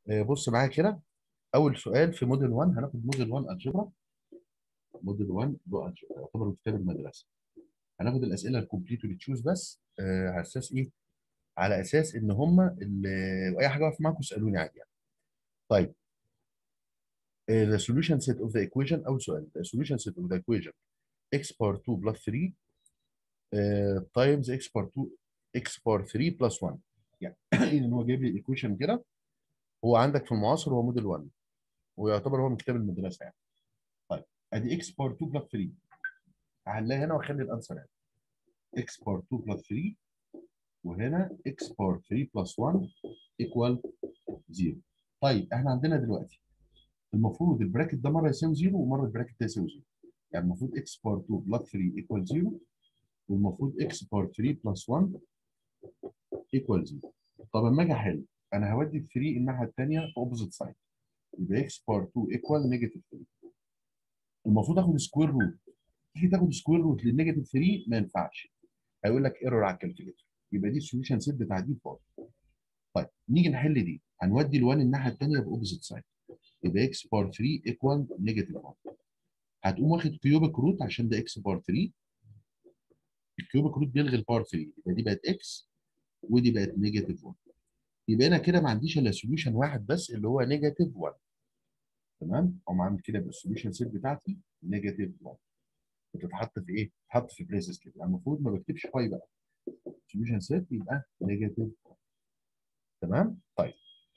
آه، بص معايا كده اول سؤال في موديل 1 هناخد موديل 1 الجبرا موديل 1 له الجبرا يعتبر من كتاب المدرسه هناخد الاسئله الكومبليت واللي تشوز بس آه، على اساس ايه على اساس ان هم واي حاجه واقفه معاكم اسالوني عادي يعني طيب the solution set of the equation اول سؤال the solution set of the equation x power 2 plus 3 uh, times x power 2 x power 3 plus 1 يعني ان هو جايب لي الايكويشن كده هو عندك في المعاصر هو موديل 1 ويعتبر هو من كتاب المدرسه يعني طيب ادي x باور 2 بلس 3 هنلاقي هنا واخلي الانسر هنا x باور 2 بلس 3 وهنا x باور 3 بلس 1 ايكوال 0 طيب احنا عندنا دلوقتي المفروض البراكت ده مره يساوي 0 ومره البراكت ده يساوي 0 يعني المفروض x باور 2 بلس 3 ايكوال 0 والمفروض x باور 3 بلس 1 ايكوال 0 طب اما اجي احل انا هودي ال 3 الناحيه الثانيه في اوبوزيت سايد يبقى x باور 2 ايكوال نيجاتيف 3 المفروض اخد سكوير روت تيجي تاخد سكوير روت للنيجاتيف 3 ما ينفعش هيقول لك ايرور على الكالكوليتر يبقى دي السوليوشن سيت بتاع دي فاضي طيب نيجي نحل دي هنودي ال1 الناحيه الثانيه باوبوزيت سايد يبقى x باور 3 ايكوال نيجاتيف 1 هتقوم واخد كيوبيك روت عشان ده x باور 3 الكيوبيك روت بيلغي الباور 3 يبقى دي بقت x ودي بقت نيجاتيف 1 يبقى انا كده ما عنديش الا سوليوشن واحد بس اللي هو نيجاتيف 1 تمام اقوم عامل كده بالسوليوشن سيت بتاعتي نيجاتيف 1 بتتحط في ايه؟ بتتحط في بريسز كده يعني المفروض ما بكتبش باي بقى سوليوشن سيت يبقى نيجاتيف تمام؟ طيب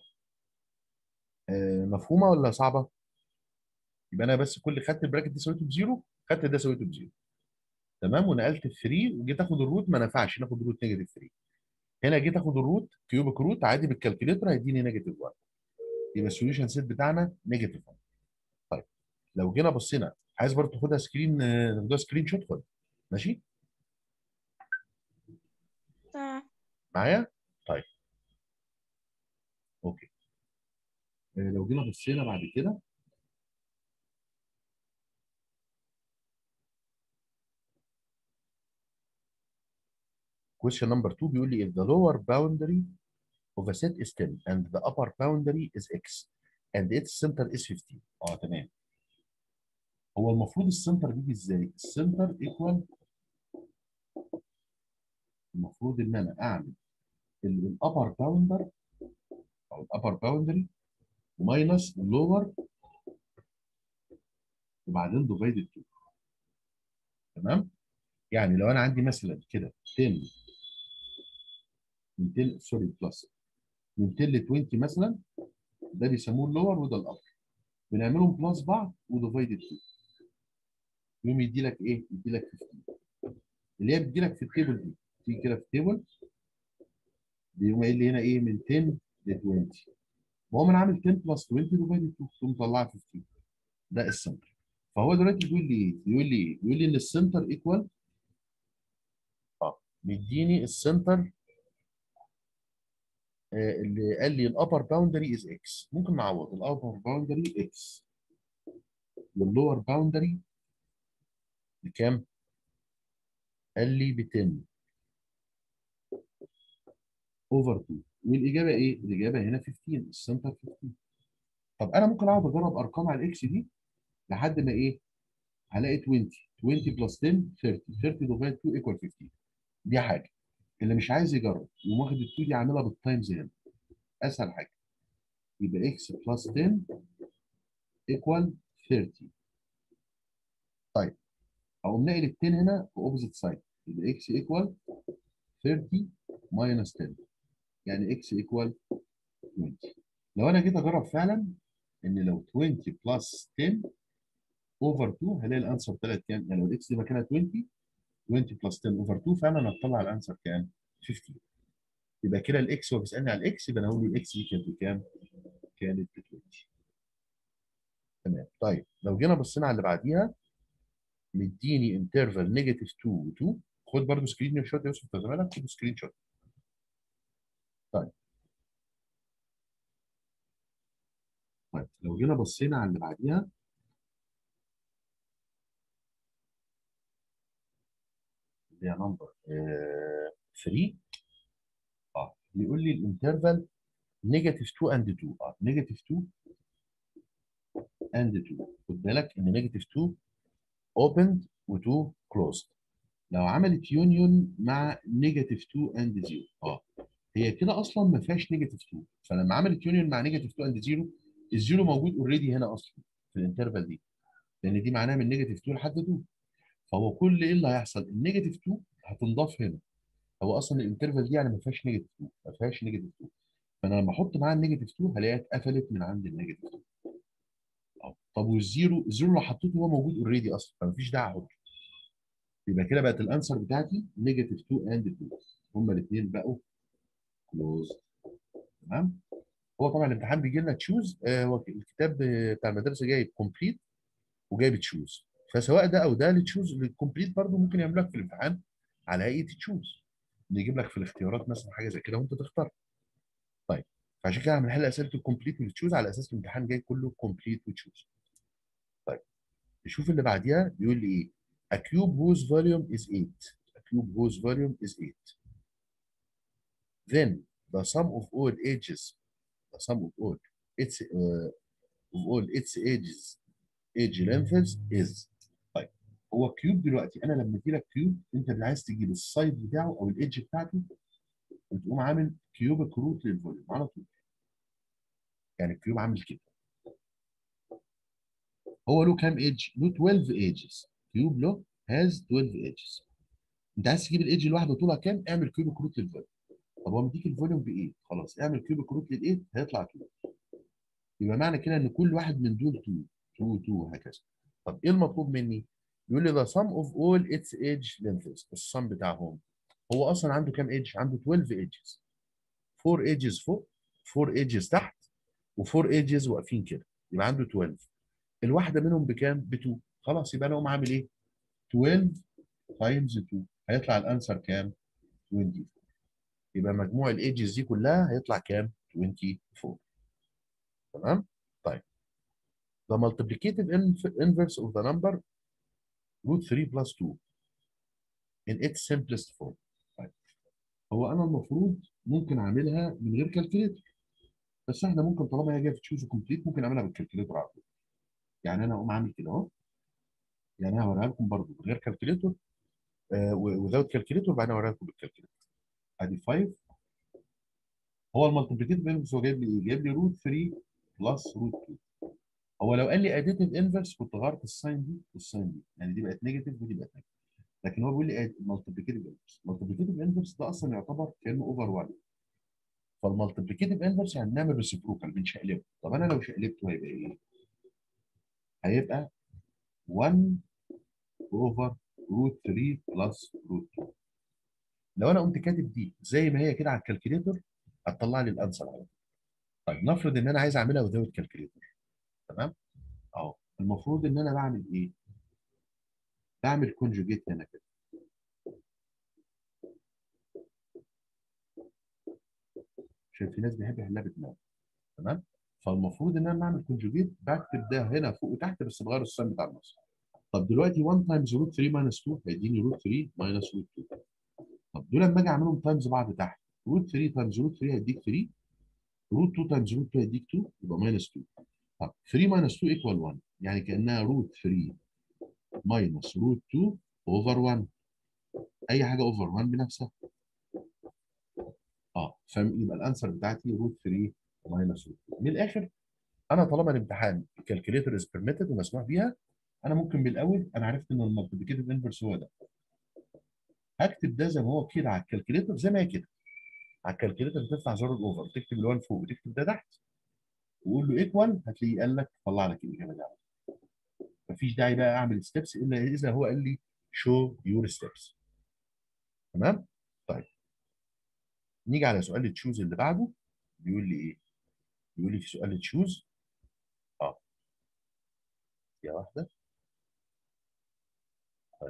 آه مفهومه ولا صعبه؟ يبقى انا بس كل خدت البراكت دي سويته بزيرو خدت ده سويته بزيرو تمام ونقلت ال 3 وجيت اخد الروت ما نفعش ناخد روت نيجاتيف 3 هنا جيت اخد الروت كيوبيك روت عادي بالكالكوليتر هيديني نيجاتيف 1 يبقى السوليوشن سيت بتاعنا نيجاتيف 1 طيب لو جينا بصينا عايز برضه تاخدها سكرين ناخدها سكرين شوت خد ماشي تمام معايا طيب اوكي آه، لو جينا بصينا بعد كده question number 2 بيقول لي if the lower boundary of a set is 10 and the upper boundary is x and its center is 15 اه تمام هو المفروض السنتر بيجي ازاي؟ السنتر ايكوال المفروض ان انا اعمل الابر باوندر او الابر باوندري ماينس اللور وبعدين ديفايدد 2 تمام؟ يعني لو انا عندي مثلا كده 10 من 10 سوري بلس من 10 ل 20 مثلا ده بيسموه اللور وده الابر بنعملهم بلس بعض وديفايدد 2 يقوم يدي لك ايه؟ يدي لك 15 اللي هي بتجي لك في التيبل دي تيجي كده في التيبل بيقوم قايل لي هنا ايه من 10 ل 20 وهو من عامل 10 بلس 20 ديفايدد 2 تقوم مطلعها 15 ده السنتر فهو دلوقتي بيقول لي ايه؟ بيقول لي ايه؟ بيقول لي ان السنتر ايكوال اه مديني السنتر آه اللي قال لي الابر باوندري از اكس ممكن نعوض الابر باوندري اكس واللور باوندري بكام؟ قال لي ب 10 اوفر 2 والاجابه ايه؟ الاجابه هنا 15 السنتر 15 طب انا ممكن اقعد اجرب ارقام على الاكس دي لحد ما ايه؟ هلاقي 20 20 بلس 10 30 30 ديفايد 2 ايكوال 15 دي حاجه اللي مش عايز يجرب يقوم واخد ال 2 دي عاملها بالتايمز هنا اسهل حاجه يبقى اكس بلس 10 ايكوال 30 طيب اقوم ناقل ال 10 هنا في اوبوزيت سايد يبقى اكس ايكوال 30 ماينس 10 يعني اكس ايكوال 20 لو انا جيت اجرب فعلا ان لو 20 بلس 10 اوفر 2 هلاقي الانسر طلعت كام؟ يعني لو الاكس دي مكانها 20 20 بلس 10 اوفر 2 فعلا هتطلع الانسر كام؟ 15 يبقى كده الاكس هو بيسالني على الاكس يبقى انا هقول له الاكس دي كانت بكام؟ كانت ب 20 تمام طيب لو جينا بصينا على اللي بعديها مديني انترفال نيجاتيف 2 و 2 خد برضه سكرين شوت يا يوسف زمانك خد سكرين شوت طيب طيب لو جينا بصينا على اللي بعديها اللي هي نمبر 3 اه بيقول لي الانترفال نيجاتيف 2 اند 2 اه نيجاتيف 2 اند 2 خد بالك ان نيجاتيف 2 اوبند و2 كلوزد لو عملت يونيون مع نيجاتيف 2 اند 0 اه هي كده اصلا ما فيهاش نيجاتيف 2 فلما عملت يونيون مع نيجاتيف 2 اند 0 الزيرو موجود اوريدي هنا اصلا في الانترفال دي لان دي معناها من نيجاتيف 2 لحد 2 فهو كل ايه اللي هيحصل النيجاتيف 2 هتنضاف هنا هو اصلا الانترفال دي يعني ما فيهاش نيجاتيف 2 ما فيهاش نيجاتيف 2 فانا لما احط معاها النيجاتيف 2 هلاقيها اتقفلت من عند النيجاتيف 2 طب والزيرو الزيرو لو حطيته هو موجود اوريدي اصلا فما فيش داعي احطه يبقى كده بقت الانسر بتاعتي نيجاتيف 2 اند 2 هما الاثنين بقوا كلوز تمام هو طبعا الامتحان بيجي لنا تشوز آه هو الكتاب بتاع المدرسه جايب كومبليت وجايب تشوز فسواء ده او ده التشوز الكومبليت برضه ممكن يعمل لك في الامتحان على هيئه تشوز يجيب لك في الاختيارات مثلا حاجه زي كده وانت تختار طيب فعشان كده هنحل اسئله الكومبليت والتشوز على اساس الامتحان جاي كله كومبليت وتشوز طيب نشوف اللي بعديها بيقول لي ايه A cube whose volume is 8. A cube whose volume is 8. Then the sum of all ages, the sum of all its uh, of all its ages, age lengths is طيب هو كيوب دلوقتي انا لما ادي لك كيوب انت اللي عايز تجيب السايد بتاعه او الايدج بتاعته وتقوم عامل كيوبك روت للفوليوم على طول يعني الكيوب عامل كده هو له كام ايدج؟ له 12 ايدجز كيوب له هاز 12 ايدجز انت عايز تجيب الايدج الواحده طولها كام؟ اعمل كيوبك روت للفوليوم طب هو مديك الفوليوم ب 8 خلاص اعمل كيوبك روت لل 8 هيطلع 2 يبقى معنى كده ان كل واحد من دول 2 2 2 وهكذا طب ايه المطلوب مني؟ يقول لي the sum of all its age lengths الصم بتاعهم هو اصلا عنده كام ايدج؟ عنده 12 ايدجز 4 ايدجز فوق 4 ايدجز تحت و4 ايدجز واقفين كده يبقى عنده 12 الواحده منهم بكام؟ ب 2 خلاص يبقى انا اقوم عامل ايه؟ 12 تايمز 2 هيطلع الانسر كام؟ 24 يبقى مجموع الايدجز دي كلها هيطلع كام؟ 24 تمام؟ طيب the multiplicative inverse of the number root 3 plus 2 in its simplest form طيب هو انا المفروض ممكن اعملها من غير كالكوليتر بس احنا ممكن طالما هي جايه في تشوز كومبليت ممكن اعملها بالكالكوليتر على طول يعني انا اقوم عامل كده اهو يعني هوريها لكم برضه من غير كالكوليتر وذاوت كالكوليتر وبعدين اوريها لكم بالكالكوليتر ادي 5 هو المالتيبليكيتيف انفرس هو جايب لي ايه؟ جايب لي روت 3 بلس روت 2 هو لو قال لي اديتيف انفرس كنت غيرت الساين دي والساين دي يعني دي بقت نيجاتيف ودي بقت نيجاتيف لكن هو بيقول لي مالتيبليكيتيف انفرس المالتيبليكيتيف انفرس ده اصلا يعتبر كانه اوفر 1 فالمالتيبليكيتيف انفرس يعني نعمل ريسيبروكال بنشقلبه طب انا لو شقلبته هيبقى ايه؟ هيبقى 1 اوفر روت 3 بلس روت 2 لو انا قمت كاتب دي زي ما هي كده على الكالكوليتر هتطلع لي الانسر على طول طيب نفرض ان انا عايز اعملها وذاوت كالكوليتر تمام اهو المفروض ان انا بعمل ايه بعمل كونجوجيت هنا كده عشان في ناس بيحب يحلها بدماغ تمام فالمفروض ان انا بعمل كونجوجيت بكتب ده هنا فوق وتحت بس بغير السهم بتاع النص طب دلوقتي 1 تايمز روت 3 ماينس 2 هيديني روت 3 ماينس روت 2 طب دول لما اجي اعملهم تايمز بعض تحت روت 3 تايمز روت 3 هيديك 3 روت 2 تايمز روت 2 هيديك 2 يبقى ماينس 2 طب 3 ماينس 2 ايكوال 1 يعني كانها روت 3 ماينس روت 2 اوفر 1 اي حاجه اوفر 1 بنفسها اه فيبقى الانسر بتاعتي روت 3 ماينس روت 2 من الاخر انا طالما الامتحان الكالكوليتر از بيرميتد ومسموح بيها انا ممكن بالاول انا عرفت ان المالتيبليكيتيف انفرس هو ده هكتب ده زي ما هو كده على الكالكوليتر زي ما هي كده على الكالكوليتر بتفتح زر الاوفر تكتب ال1 فوق وتكتب ده تحت وقول له ايكوال هتلاقيه قال لك طلع لك الاجابه دي مفيش داعي بقى اعمل ستيبس الا اذا هو قال لي شو يور ستيبس تمام طيب نيجي على سؤال تشوز اللي بعده بيقول لي ايه بيقول لي في سؤال تشوز اه يا واحده طيب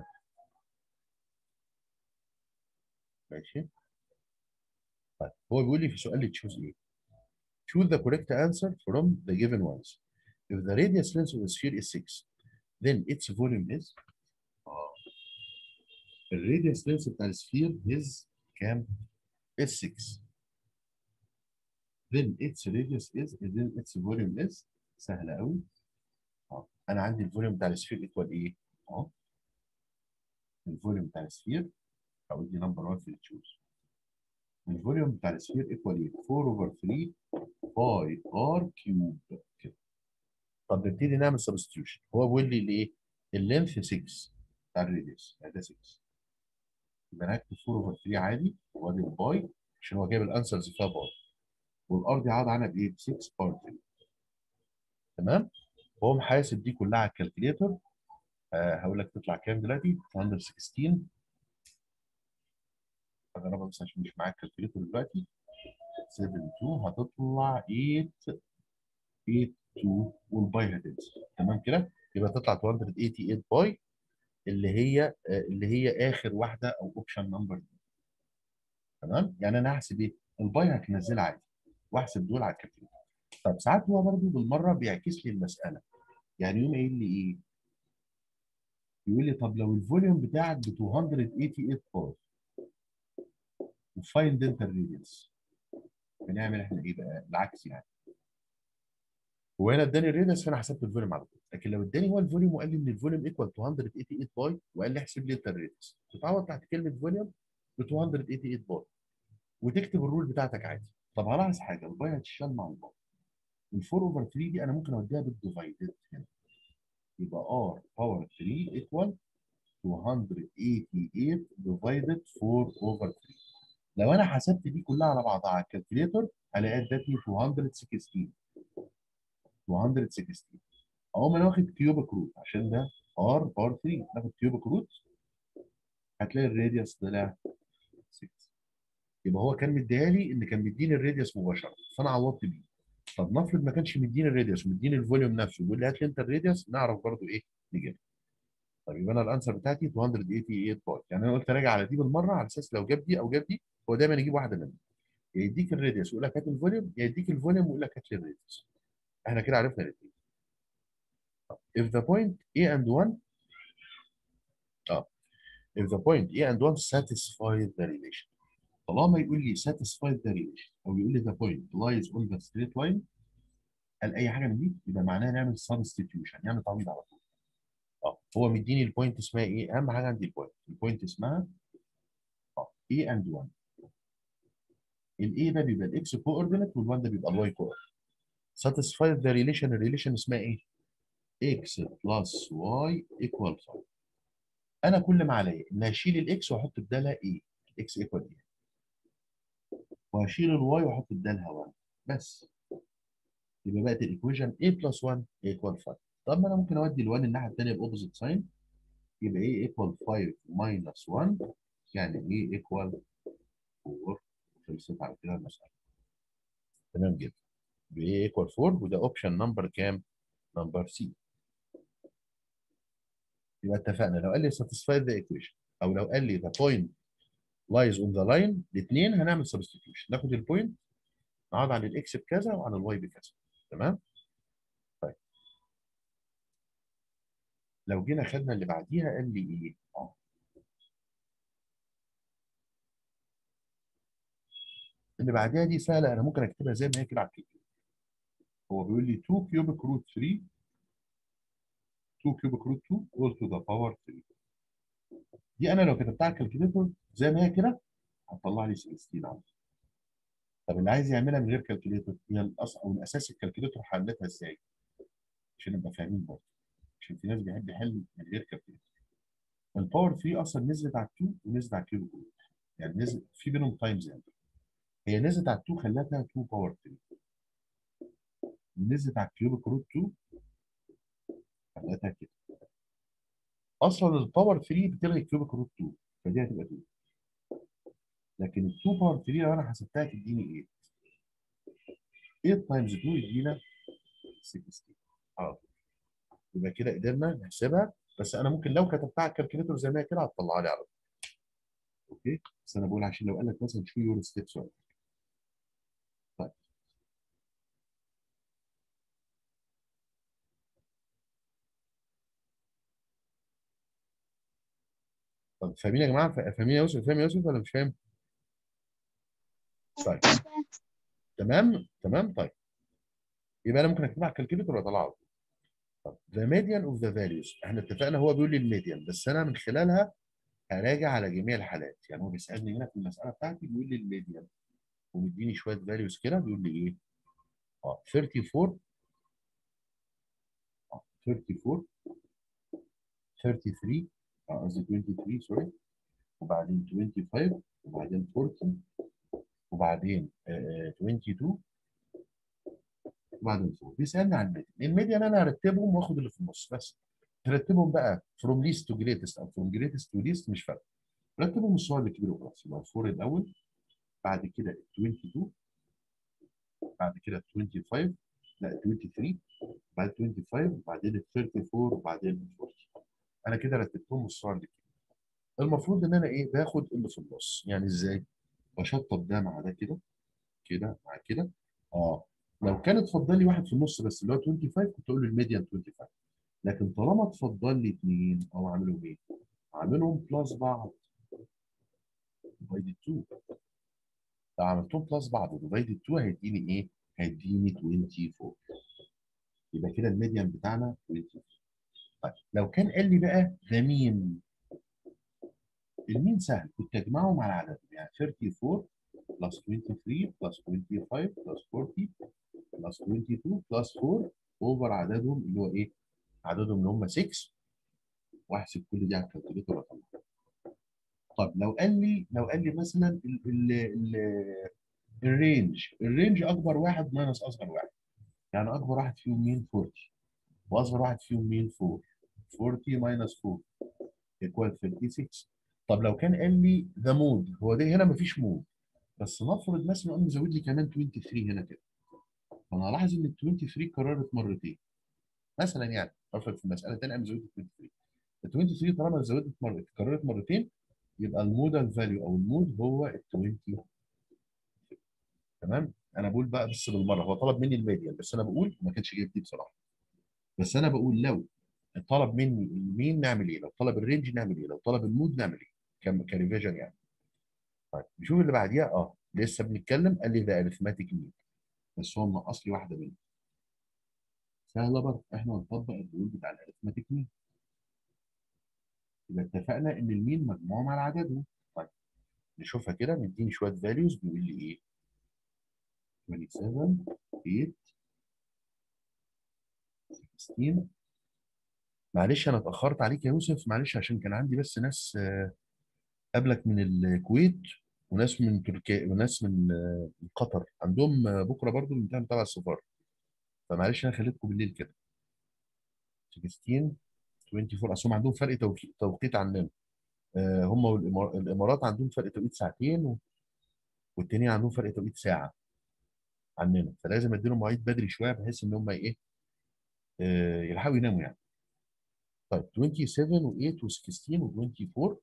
ماشي طيب هو بيقول لي في سؤال تشوز ايه choose the correct answer from the given ones if the radius length of the sphere is 6 then its volume is اه الراديوس لينس بتاع السفير is كام؟ is 6 then its radius is then its volume is سهله قوي اه انا عندي الفوليوم بتاع السفير ايكوال ايه؟ اه الفوليوم بتاع السفير او دي نمبر 1 في التشوز الفوليوم بتاع السفير ايكوال ايه؟ 4 اوفر 3 باي ار كيوب كده طب نبتدي نعمل سبستيوشن هو بيقول لي الايه؟ اللينث 6 بتاع الراديوس ده 6 يبقى انا هكتب 4 اوفر 3 عادي وادي الباي عشان هو جايب الانسرز فيها باي والار دي عاد عنها بايه؟ ب 6 بار 3 تمام؟ هو محاسب دي كلها على الكالكوليتر آه هقول لك تطلع كام دلوقتي؟ 216 هجربها بس عشان مش معايا الكالكوليتر دلوقتي 7 2 هتطلع 8 8 2 والباي هتنزل تمام كده؟ يبقى تطلع 288 باي اللي هي آه اللي هي اخر واحده او اوبشن نمبر دي تمام؟ يعني انا هحسب ايه؟ الباي هتنزلها عادي واحسب دول على الكالكوليتر طب ساعات هو برضه بالمره بيعكس لي المساله يعني يقوم قايل لي ايه؟ يقول لي طب لو الفوليوم بتاعك ب 288 بار وفايند انت الريديوس بنعمل احنا ايه بقى؟ العكس يعني هو هنا اداني الريديوس فانا حسبت الفوليوم على طول لكن لو اداني هو الفوليوم وقال لي ان الفوليوم ايكوال 288 باي وقال لي احسب لي انت الريديوس تتعوض تحت كلمه فوليوم ب 288 باي وتكتب الرول بتاعتك عادي طب هلاحظ حاجه الباي هتشتغل مع الباي الفور اوفر 3 دي انا ممكن اوديها بالديفايدد هنا يبقى ار باور 3 ايكوال 288 ديفايدد 4 اوفر 3 لو انا حسبت دي كلها على بعضها على الكالكوليتر هلاقي ادتني 216 216 اقوم انا واخد كيوبك روت عشان ده ار باور 3 ناخد كيوبك روت هتلاقي الراديوس طلع 6 يبقى هو كان مديها لي ان كان مديني الراديوس مباشره فانا عوضت بيه طب نفرض ما كانش مديني الراديوس ومديني الفوليوم نفسه ويقول لي هات لي انت الراديوس نعرف برضو ايه نجيبها طب يبقى انا الانسر بتاعتي 288 باي يعني انا قلت راجع على دي بالمره على اساس لو جاب دي او جاب دي هو دايما يجيب واحده منهم يا يديك الراديوس ويقول لك هات الفوليوم يا يديك الفوليوم ويقول لك هات لي الراديوس احنا كده عرفنا الاثنين if the point A and 1 اه if the point A and 1 satisfy the relation طالما يقول لي satisfy the relation او يقول لي the point lies on the straight line قال اي حاجه من دي يبقى معناها نعمل substitution يعني تعويض على طول اه هو مديني البوينت اسمها ايه اهم حاجه عندي البوينت البوينت اسمها اه A and 1 الاي ده بيبقى الاكس كوردينيت وال1 ده بيبقى الواي كوردينيت satisfy the relation الريليشن اسمها ايه x plus y equal 5 انا كل ما عليا ان اشيل الاكس واحط بدالها ايه x equal ايه وهشيل الواي واحط بدالها 1 بس يبقى بقت الايكويشن a plus 1 equal 5 طب ما انا ممكن اودي ال1 الناحيه الثانيه باوبوزيت ساين يبقى a equal 5 minus 1 يعني a equal 4 خلصت على كده المساله تمام جدا يبقى a equal 4 وده اوبشن نمبر كام؟ نمبر سي يبقى اتفقنا لو قال لي satisfy the equation او لو قال لي the point lies on the line الاثنين هنعمل substitution ناخد البوينت نقعد عن الاكس بكذا وعن الواي بكذا تمام طيب لو جينا خدنا اللي بعديها قال لي ايه اه اللي بعديها دي سهله انا ممكن اكتبها زي ما هي كده على الكيبورد هو بيقول لي 2 كيوبيك روت 3 2 كيوبيك روت 2 all to the power 3 دي انا لو كتبتها على الكالكوليتر زي ما هي كده هتطلع لي 16 عندي طب اللي عايز يعملها من غير كالكوليتر هي الاصل او الاساس الكالكوليتر حلتها ازاي؟ عشان نبقى فاهمين برضه عشان في ناس بيحب يحل من غير كالكوليتر الباور 3 اصلا نزلت على 2 ونزلت على كيوبيك روت يعني نزل في بينهم تايمز يعني هي نزلت على 2 خلتها 2 باور 3 نزلت على الكيوبيك روت 2 خلتها كده اصلا الباور 3 بتلغي الكيوبيك روت 2 فدي هتبقى 2 لكن ال 2 باور 3 لو انا حسبتها تديني 8 8 تايمز 2 يدينا 16 اه يبقى كده قدرنا نحسبها بس انا ممكن لو كتبتها على الكالكوليتر زي ما هي كده هتطلع لي على طول اوكي بس انا بقول عشان لو قال لك مثلا شو يور ستيبس ولا طيب طب فاهمين يا جماعه فاهمين يا يوسف فاهم يا يوسف ولا مش فاهم؟ طيب تمام تمام طيب يبقى انا ممكن اكتبها على الكالكوليتر واطلعها طب the median of the values احنا اتفقنا هو بيقول لي الميديان بس انا من خلالها هراجع على جميع الحالات يعني هو بيسالني هنا في المساله بتاعتي بيقول لي الميديان ومديني شويه فاليوز كده بيقول لي ايه اه 34 اه 34 33 اه قصدي 23 سوري وبعدين 25 وبعدين 40 وبعدين آه 22 وبعدين 4 بيسالني عن الميديان الميديان انا هرتبهم واخد اللي في النص بس ترتبهم بقى from least to greatest او from greatest to least مش فارقه رتبهم الصور اللي كبيره وخلاص يبقى 4 الاول بعد كده 22 بعد كده 25 لا 23 بعد 25 وبعدين 34 وبعدين 40 انا كده رتبتهم الصور اللي كبيره المفروض ان انا ايه باخد اللي في النص يعني ازاي بشطب ده مع ده كده كده مع كده اه لو كان اتفضل لي واحد في النص بس اللي هو 25 كنت اقول له الميديان 25 لكن طالما اتفضل لي اثنين او اعملهم ايه؟ اعملهم بلس بعض ديفايدد 2 لو عملتهم بلس بعض وديفايدد 2 هيديني ايه؟ هيديني 24 يبقى كده الميديان بتاعنا 24 طيب لو كان قال لي بقى ده مين؟ المين سهل كنت اجمعهم على عددهم يعني 34 بلس 23 بلس 25 بلس 40 بلس 22 بلس 4 اوفر عددهم اللي هو ايه؟ عددهم اللي هم 6 واحسب كل دي على الكالكوليتر واطلع طب لو قال لي لو قال لي مثلا ال ال ال الرينج الرينج اكبر واحد ماينس اصغر واحد يعني اكبر واحد فيهم مين 40 واصغر واحد فيهم مين 4 40 ماينس 4 ايكوال 36 طب لو كان قال لي ذا مود هو ده هنا مفيش مود بس نفرض مثلا قام مزود لي كمان 23 هنا كده فانا هلاحظ ان ال 23 كررت مرتين مثلا يعني افرض في المساله الثانيه قام مزود 23 ال 23 طالما زودت مره اتكررت مرتين يبقى المودال فاليو او المود هو ال 20 تمام انا بقول بقى بس بالمره هو طلب مني الميديان بس انا بقول ما كانش جايب دي بصراحه بس انا بقول لو طلب مني المين نعمل ايه لو طلب الرينج نعمل ايه لو طلب المود نعمل ايه كم كريفيجن يعني طيب نشوف اللي بعديها اه لسه بنتكلم قال لي ده اريثماتيك مين بس هو منقص لي واحده منهم سهله برضه احنا هنطبق الرول بتاع الاريثماتيك مين يبقى اتفقنا ان المين مجموعهم على عددهم طيب نشوفها كده مديني شويه فاليوز بيقول لي ايه 27 8 16 معلش انا اتاخرت عليك يا يوسف معلش عشان كان عندي بس ناس قبلك من الكويت وناس من تركيا وناس من قطر عندهم بكره برضو الامتحان تبع السفاره فمعلش انا خليتكم بالليل كده 16 24 اصل هم عندهم فرق توقيت توقيت عننا هم والامارات عندهم فرق توقيت ساعتين و... والتانيين عندهم فرق توقيت ساعه عننا فلازم اديلهم مواعيد بدري شويه بحيث ان هم ايه آه يلحقوا يناموا يعني طيب 27 و8 و16 و24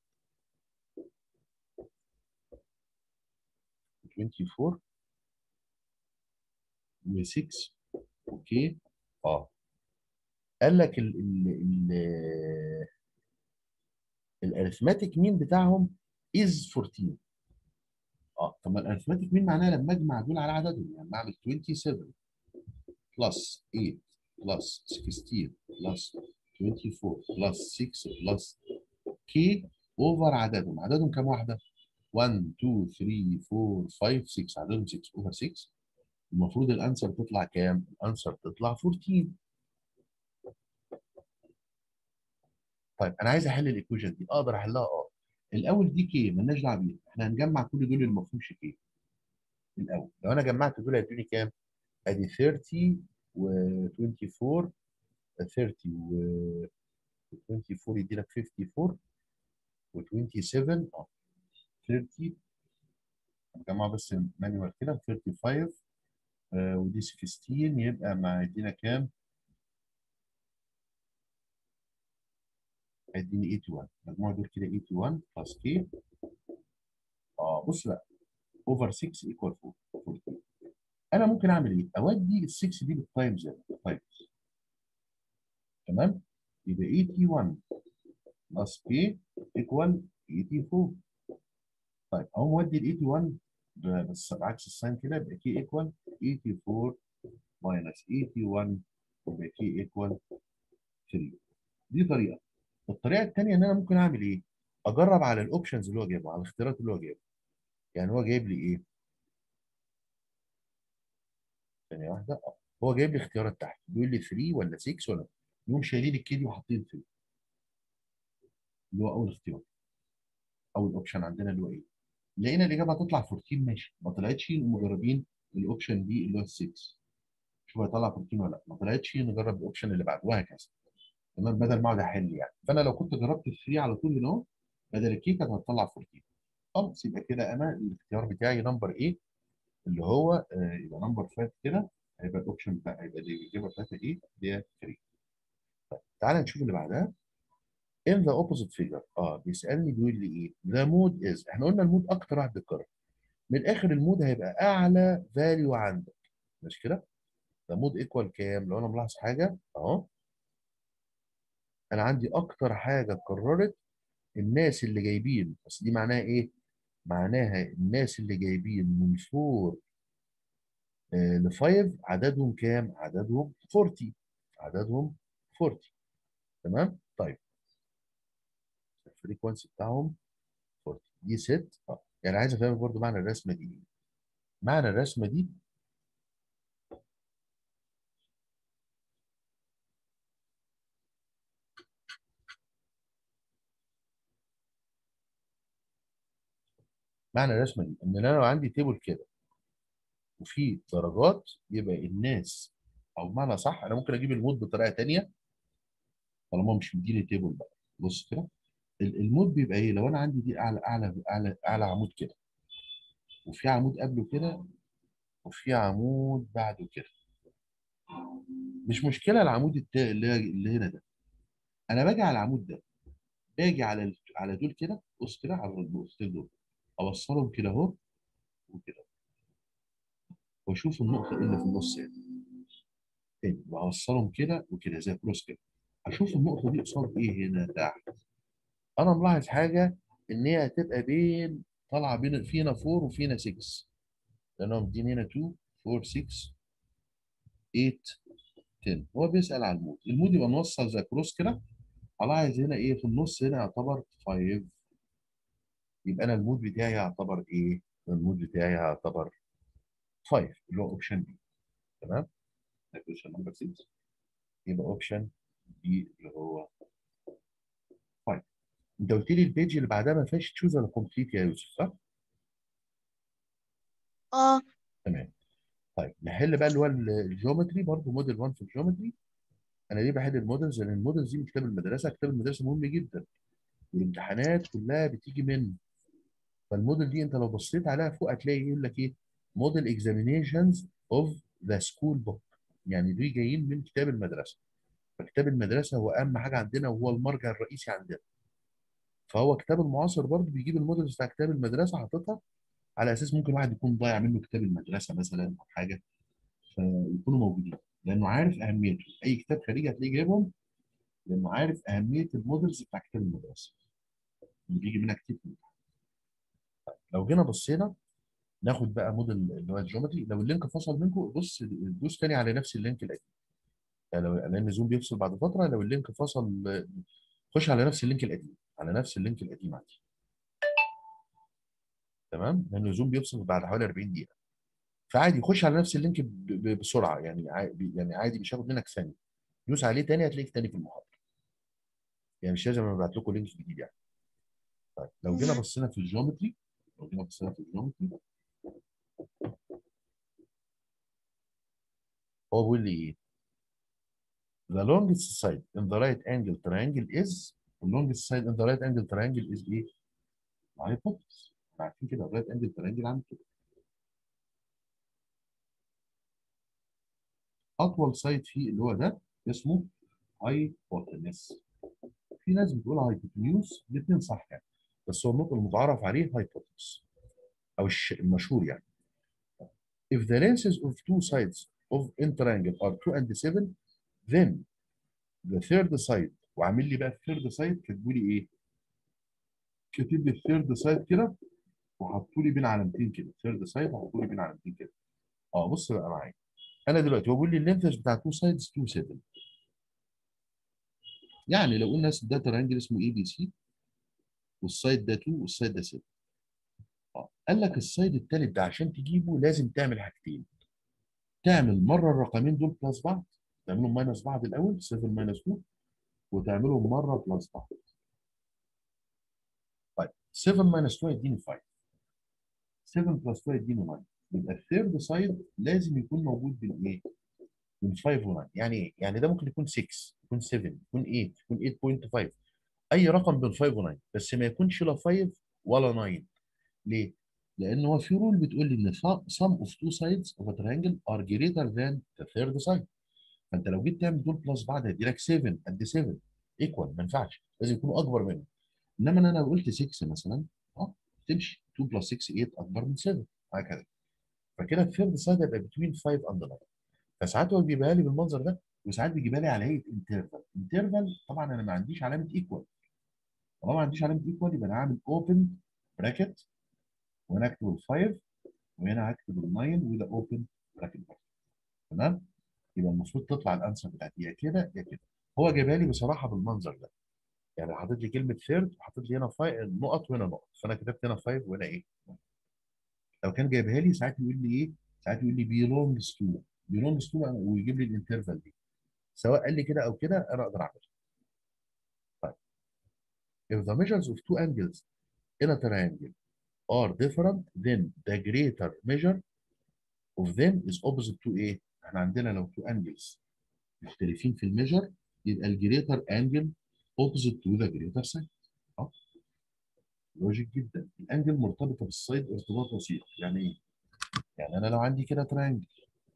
24 و6 اوكي اه قال لك ال ال ال الاريثماتيك مين بتاعهم از 14 اه طب ما الاريثماتيك مين معناها لما اجمع دول على عددهم يعني اعمل 27 بلس 8 بلس 16 بلس 24 بلس 6 بلس كي اوفر عددهم عددهم كام واحده 1 2 3 4 5 6 عددهم 6 اوفر 6 المفروض الانسر تطلع كام الانسر تطلع 14 طيب انا عايز احل الايكويشن دي اقدر احلها اه الاول دي كي مالناش دعوه بيها احنا هنجمع كل دول اللي ما فيهمش كي الاول لو انا جمعت دول هيدوني كام ادي 30 و 24 30 و 24 يدي لك 54 و 27 اه 30 هنجمع بس مانيوال كده 35 آه ودي 16 يبقى مع يدينا كام؟ هيديني 81 مجموع دول كده 81 بلس كي اه بص بقى اوفر 6 ايكوال 4 انا ممكن اعمل ايه؟ اودي ال 6 دي بالتايمز بالتايمز تمام؟ يبقى 81 بلس كي ايكوال 84 طيب اهو مودي ال 81 بس بعكس الساين كده يبقى كي ايكوال 84 minus 81 يبقى k equal 3 دي طريقه الطريقه الثانيه ان انا ممكن اعمل ايه؟ اجرب على الاوبشنز اللي هو جايبها على الاختيارات اللي هو جايبها يعني هو جايب لي ايه؟ ثانيه واحده اه هو جايب لي اختيارات تحت بيقول لي 3 ولا 6 ولا يقوم شايلين الكي دي وحاطين 3 اللي هو اول اختيار اول اوبشن عندنا اللي هو ايه؟ لقينا الاجابه هتطلع 14 ماشي ما طلعتش نقوم مجربين الاوبشن دي اللي هو 6 شوف هيطلع 14 ولا لا ما طلعتش نجرب الاوبشن اللي بعده وهكذا تمام بدل ما اقعد احل يعني فانا لو كنت جربت الثري على طول هنا اهو بدل الكي كانت هتطلع 14 خلاص يبقى كده انا الاختيار بتاعي نمبر ايه اللي هو آه يبقى نمبر 5 كده هيبقى الاوبشن بتاع هيبقى الاجابه بتاعتها ايه؟ اللي هي 3 طيب تعالى نشوف اللي بعدها in the opposite figure اه بيسالني بيقول لي ايه؟ the mood is احنا قلنا المود اكتر واحد بيتكرر من الاخر المود هيبقى اعلى فاليو عندك مش كده؟ the mood equal كام؟ لو انا ملاحظ حاجه اهو انا عندي اكتر حاجه اتكررت الناس اللي جايبين بس دي معناها ايه؟ معناها الناس اللي جايبين من 4 ل 5 عددهم كام؟ عددهم 40 عددهم 40 تمام؟ طيب الفريكونسي بتاعهم 40 دي ست اه يعني عايز افهمك برضو معنى الرسمه دي ايه؟ معنى الرسمه دي معنى الرسمه دي ان انا لو عندي تيبل كده وفي درجات يبقى الناس او بمعنى صح انا ممكن اجيب المود بطريقه ثانيه طالما مش مديني تيبل بقى بص كده المود بيبقى ايه لو انا عندي دي اعلى اعلى اعلى اعلى عمود كده وفي عمود قبله كده وفي عمود بعده كده مش مشكله العمود التا... اللي اللي هنا ده انا باجي على العمود ده باجي على ال... على دول كده بص كده على النقطتين دول اوصلهم كده اهو وكده واشوف النقطه اللي في النص هنا تاني واوصلهم كده وكده زي كروس كده اشوف النقطه دي قصاد ايه هنا تحت انا ملاحظ حاجه ان هي هتبقى بين طالعه بين فينا 4 وفينا 6 لانهم مدين هنا 2 4 6 8 10 هو بيسال على المود المود يبقى موصل زي كروس كده الاحظ هنا ايه في النص هنا يعتبر 5 يبقى انا المود بتاعي يعتبر ايه المود بتاعي يعتبر 5 اللي هو اوبشن بي تمام اوبشن نمبر 6 يبقى اوبشن بي اللي هو 5 انت قلت لي البيج اللي بعدها ما فيهاش تشوز ولا كومبليت يا يوسف صح؟ اه تمام طيب نحل بقى اللي هو الجيومتري برضه موديل 1 في الجيومتري انا ليه بحل المودلز؟ لان المودلز دي من كتاب المدرسه كتاب المدرسه مهم جدا والامتحانات كلها بتيجي منه فالموديل دي انت لو بصيت عليها فوق هتلاقي يقول لك ايه موديل اكزامينيشنز اوف ذا سكول بوك يعني دي جايين من كتاب المدرسه فكتاب المدرسه هو اهم حاجه عندنا وهو المرجع الرئيسي عندنا فهو كتاب المعاصر برضه بيجيب المودلز بتاع كتاب المدرسه حاططها على اساس ممكن واحد يكون ضايع منه كتاب المدرسه مثلا او حاجه فيكونوا موجودين لانه عارف اهميته اي كتاب خارجي هتلاقيه جايبهم لانه عارف اهميه المودلز بتاع كتاب المدرسه اللي بيجي منها كتير في الامتحان لو جينا بصينا ناخد بقى موديل اللي هو الجيومتري لو اللينك فصل منكم بص دوس تاني على نفس اللينك القديم يعني لو لان زوم بيفصل بعد فتره لو اللينك فصل خش على نفس اللينك القديم على نفس اللينك القديم عادي تمام لان زوم بيفصل بعد حوالي 40 دقيقه فعادي خش على نفس اللينك بسرعه يعني عادي يعني عادي مش هياخد منك ثانيه دوس عليه تاني هتلاقيك تاني في المحاضره يعني مش لازم ابعت لكم لينك جديد يعني طيب لو جينا بصينا في الجيومتري لو جينا بصينا في الجيومتري هو بيقول لي ايه the longest side in the right angle triangle is the longest side in the right angle triangle is ايه hypotenuse عارفين كده الرايت انجل ترينجل عامل كده اطول سايد فيه اللي هو ده اسمه هايبوتنس في ناس بتقول هايبوتنيوس الاثنين صح يعني بس هو النطق المتعارف عليه هايبوتنس او المشهور يعني if the lenses of two sides of in triangle are 2 and 7 then the third side وعامل لي بقى الثيرد سايد كاتبوا لي ايه؟ كاتب لي الثيرد سايد كده وحطوا لي بين علامتين كده ثيرد سايد وحطوا لي بين علامتين كده اه بص بقى معايا انا دلوقتي هو بيقول لي اللينثز بتاع تو سايدز 2 7 يعني لو قلنا ده ترانجل اسمه اي بي سي والسايد ده 2 والسايد ده 7 اه قال لك السايد التالت ده عشان تجيبه لازم تعمل حاجتين تعمل مره الرقمين دول بلس بعض تعملهم ماينس بعض الاول 7 ماينس 2 وتعملهم مره بلس بعض طيب 7 ماينس 2 يديني 5 7 بلس 2 يديني 9 يبقى الثيرد سايد لازم يكون موجود بين ايه؟ من 5 و 9 يعني ايه؟ يعني ده ممكن يكون 6 يكون 7 يكون 8 يكون 8.5 اي رقم بين 5 و 9 بس ما يكونش لا 5 ولا 9 ليه؟ لان هو في رول بتقول لي ان sum of two sides of a triangle are greater than the third side فانت لو جيت تعمل دول بلس بعض هيدي لك 7 قد 7 ايكوال ما ينفعش لازم يكونوا اكبر منه انما انا لو قلت 6 مثلا اه تمشي 2 بلس 6 8 اكبر من 7 هكذا فكده الثيرد سايد هيبقى بتوين 5 اند 9 فساعات هو بيجيبها لي بالمنظر ده وساعات بيجيبها لي على هيئه انترفال انترفال طبعا انا ما عنديش علامه ايكوال طالما ما عنديش علامه ايكوال يبقى انا هعمل اوبن براكت وهنا اكتب ال 5 وهنا هكتب ال 9 وده اوبن براكت تمام يبقى المفروض تطلع الانسر بتاعتي يا كده يا كده هو جايبها لي بصراحه بالمنظر ده يعني حاطط لي كلمه ثيرد وحاطط لي هنا نقط وهنا نقط فانا كتبت هنا 5 وهنا ايه لو كان جايبها لي ساعات يقول لي ايه ساعات يقول لي belongs to belongs to ويجيب لي الانترفال دي سواء قال لي كده او كده انا اقدر اعملها طيب if the measures of two angles in a triangle are different then the greater measure of them is opposite to ايه احنا عندنا لو two angles مختلفين في الميجر يبقى الجريتر انجل opposite to the greater side اه لوجيك جدا الانجل مرتبطه بالسايد ارتباط وثيق يعني ايه يعني انا لو عندي كده ترانجل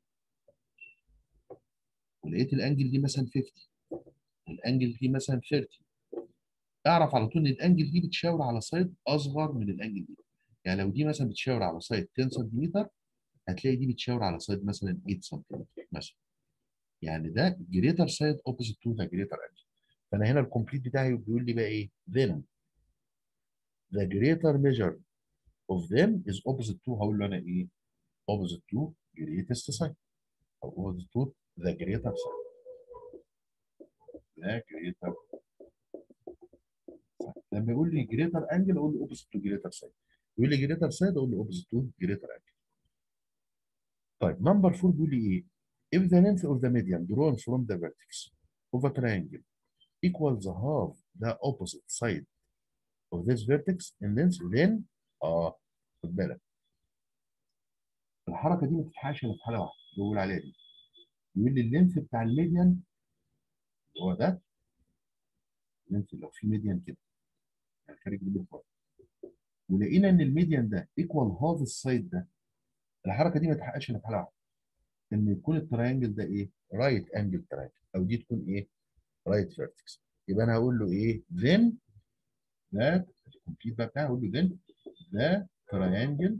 ولقيت الانجل دي مثلا 50 والانجل دي مثلا 30 اعرف على طول ان الانجل دي بتشاور على سايد اصغر من الانجل دي يعني لو دي مثلا بتشاور على سايد 10 سنتيمتر هتلاقي دي بتشاور على سايد مثلا 8 سنتيمتر مثلا يعني ده جريتر سايد اوبوزيت تو ذا جريتر انجل فانا هنا الكومبليت بتاعي بيقول لي بقى ايه then the greater measure of them is opposite to هقول له انا ايه opposite to greatest side او opposite to the greater side the greater side لما يقول لي greater angle اقول له opposite to greater side يقول لي greater side اقول له opposite to greater angle طيب نمبر 4 بيقول لي ايه if the length of the median drawn from the vertex of a triangle equals half the opposite side of this vertex in length then اه خد بالك الحركه دي ما تتحققش الا في حاله واحده اللي بقول عليها دي يقول لي اللينث بتاع الميديان اللي هو ده اللينث لو في ميديان كده يعني خارج من الفرق ولقينا ان الميديان ده ايكوال هاف السايد ده الحركه دي ما تتحققش الا في حاله واحده ان يكون التراينجل ده ايه رايت انجل تراينجل او دي تكون ايه رايت فيرتكس يبقى انا هقول له ايه then that الكومبليت بقى بتاعي هقول له then the triangle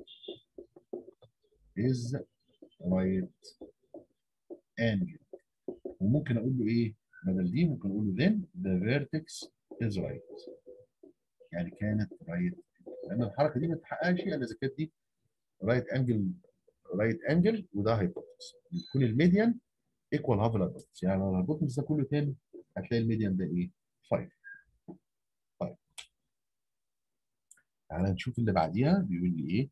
is right angle وممكن اقول له ايه بدل دي ممكن اقول له then the vertex is right يعني كانت right لان الحركه دي ما تتحققش الا اذا كانت دي رايت انجل رايت انجل وده هايبوتنس يكون الميديان ايكوال هاف الهايبوتنس يعني لو الهايبوتنس ده كله تاني هتلاقي الميديان ده ايه 5 طيب تعالى نشوف اللي بعديها بيقول لي ايه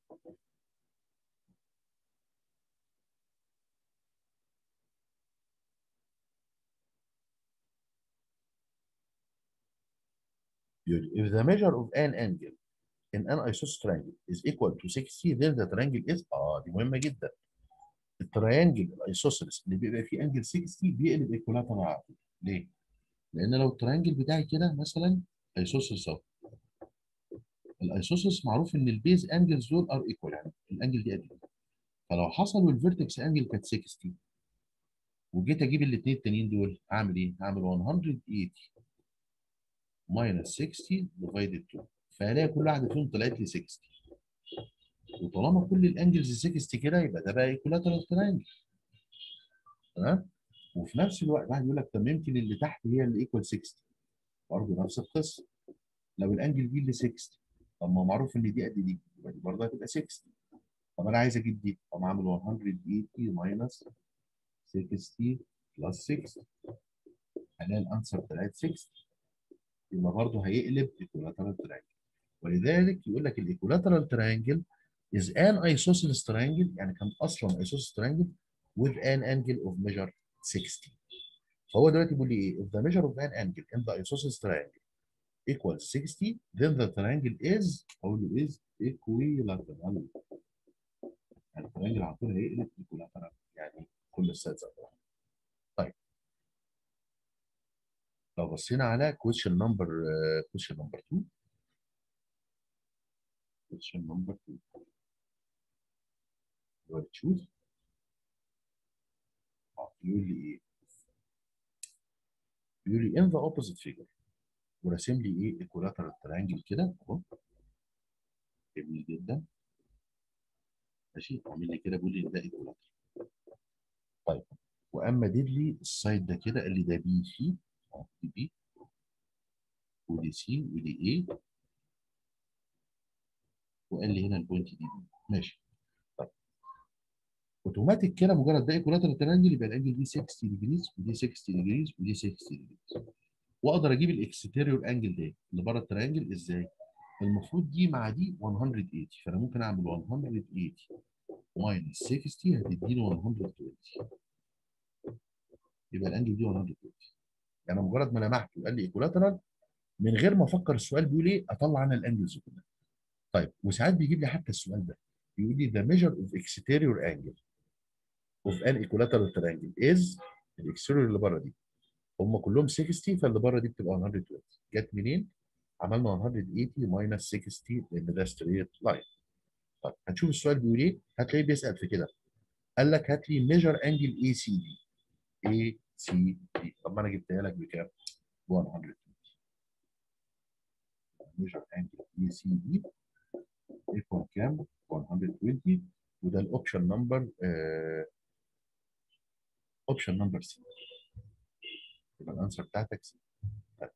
بيقول if the measure of an angle in an isosceles triangle is equal to 60 then the triangle is اه دي مهمه جدا التريانجل الايسوسيلس اللي بيبقى فيه انجل 60 بيقلب ايكولاترال على طول ليه؟ لان لو التريانجل بتاعي كده مثلا ايسوسيلس اهو الايسوسيلس معروف ان البيز انجلز دول ار ايكوال يعني الانجل دي قد فلو حصل والفيرتكس انجل كانت 60 وجيت اجيب الاثنين التانيين دول اعمل ايه؟ هعمل 180 ماينس 60 ديفايدد 2 فهلاقي كل واحده فيهم طلعت لي 60 وطالما كل الانجلز 60 كده يبقى ده بقى ايكولاترال تريانجل تمام وفي نفس الوقت واحد يقول لك طب يمكن اللي تحت هي اللي ايكوال 60 برضه نفس القصه لو الانجل دي اللي 60 طب ما معروف ان دي قد دي يبقى دي برضه هتبقى 60 طب انا عايز اجيب دي طب اعمل 180 ماينس 60 بلس 60 هلاقي الانسر طلعت 60 يبقى برضه هيقلب ايكولاترال تريانجل ولذلك يقول لك الايكولاترال تريانجل is an isosceles triangle يعني كان اصلا isosceles triangle with an angle of measure 60 فهو دلوقتي بيقول لي ايه if the measure of an angle in the isosceles triangle equals 60 then the triangle is اقول له is equilateral يعني التريانجل على طول هيقلب equilateral يعني كل السايدز طيب لو بصينا على question number uh, question number 2 question number 2 اللي هو تشوز يقول لي ايه؟ بيقول لي in the opposite figure وراسم لي ايه equilateral triangle كده اهو جميل جدا ماشي عامل لي كده بيقول لي ده equilateral طيب واما ديد لي السايد ده كده قال لي ده بي سي اه دي بي ودي سي ودي ايه وقال لي هنا البوينت دي بي ماشي طيب اوتوماتيك كده مجرد ده ايكولاترال ترانجل يبقى الانجل دي 60 ديجريز ودي 60 ديجريز ودي 60 ديجريز واقدر اجيب الاكستيريور انجل ده اللي بره الترانجل ازاي؟ المفروض دي مع دي 180 فانا ممكن اعمل 180 ماينس 60 هتديني 120 يبقى الانجل دي 120 يعني مجرد ما لمحت وقال لي ايكولاترال من غير ما افكر السؤال بيقول ايه اطلع انا الانجلز كلها طيب وساعات بيجيب لي حتى السؤال ده يقول لي the measure of exterior angle of an equilateral triangle is الاكستيريور اللي بره دي هم كلهم 60 فاللي بره دي بتبقى 120 جت منين؟ عملنا 180 ماينس 60 لان ده ستريت لاين طيب هنشوف السؤال بيقول ايه؟ هتلاقيه بيسال في كده قال لك هات لي ميجر انجل اي سي دي اي سي دي طب ما انا جبتها لك بكام؟ 120 ميجر انجل اي سي دي ايكوال كام؟ 120 وده الاوبشن نمبر اوبشن نمبر سي يبقى الانسر بتاعتك سي طيب.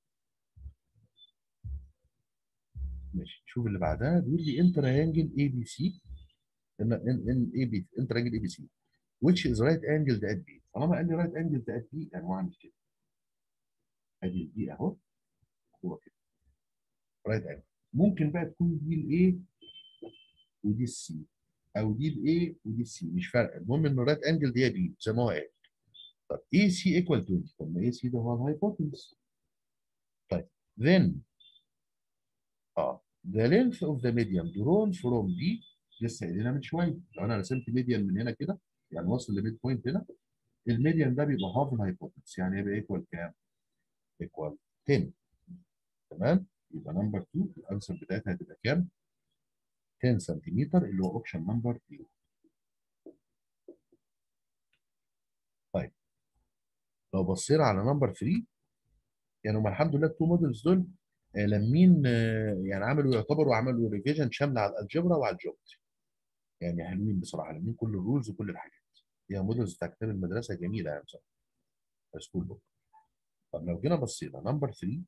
ماشي شوف اللي بعدها بيقول لي ان تريانجل اي بي سي ان ان اي بي ان تريانجل اي بي سي which is right angled at B طالما قال لي right angled at B يعني هو عامل كده ادي البي اهو هو كده right angle ممكن بقى تكون دي الايه ودي السي او دي الايه ودي السي مش فارقه المهم انه right angled هي بي زي ما هو قال طب اي سي ايكوال 20 طب ما اي سي ده هو الهايبوتنس طيب then اه the length of the median drawn from B لسه قايلينها من شويه لو انا رسمت ميديان من هنا كده يعني واصل لميد بوينت هنا الميديان ده بيبقى هاف الهايبوتنس يعني يبقى ايكوال كام؟ ايكوال 10 تمام؟ يبقى نمبر 2 الانسر بتاعتها هتبقى كام؟ 10 سنتيمتر اللي هو اوبشن نمبر 2 طيب لو بصينا على نمبر 3 يعني هم الحمد لله التو مودلز دول آه، لمين آه، يعني عملوا يعتبروا عملوا ريفيجن شامله على الالجبرا وعلى الجيومتري يعني حلوين بصراحه لمين كل الرولز وكل الحاجات هي مودلز بتاع كتاب المدرسه جميله يعني بصراحه سكول بوك طب لو جينا بصينا نمبر 3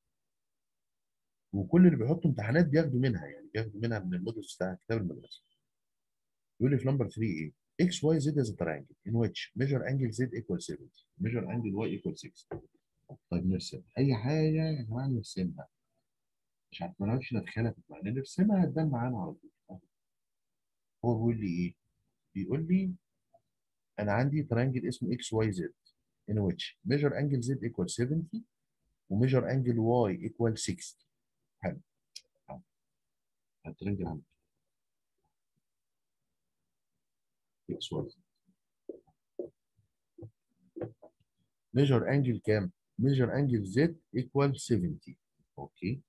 وكل اللي بيحطوا امتحانات بياخدوا منها يعني بياخدوا منها من المودلز بتاع كتاب المدرسه يقول لي في نمبر 3 ايه x y z is a triangle in which measure angle z equals 70 measure angle y equals 60 طيب نرسم اي حاجه يا جماعه نرسمها مش عارف ما نعرفش ندخلها في دماغنا نرسمها هتبان معانا على طول هو بيقول لي ايه؟ بيقول لي انا عندي ترانجل اسمه اكس واي زد in which measure angle z equal 70 وميجر angle y equal 60 حلو حلو. الترانجل عندي اكس واي زد measure angle كام؟ measure angle z equal 70 اوكي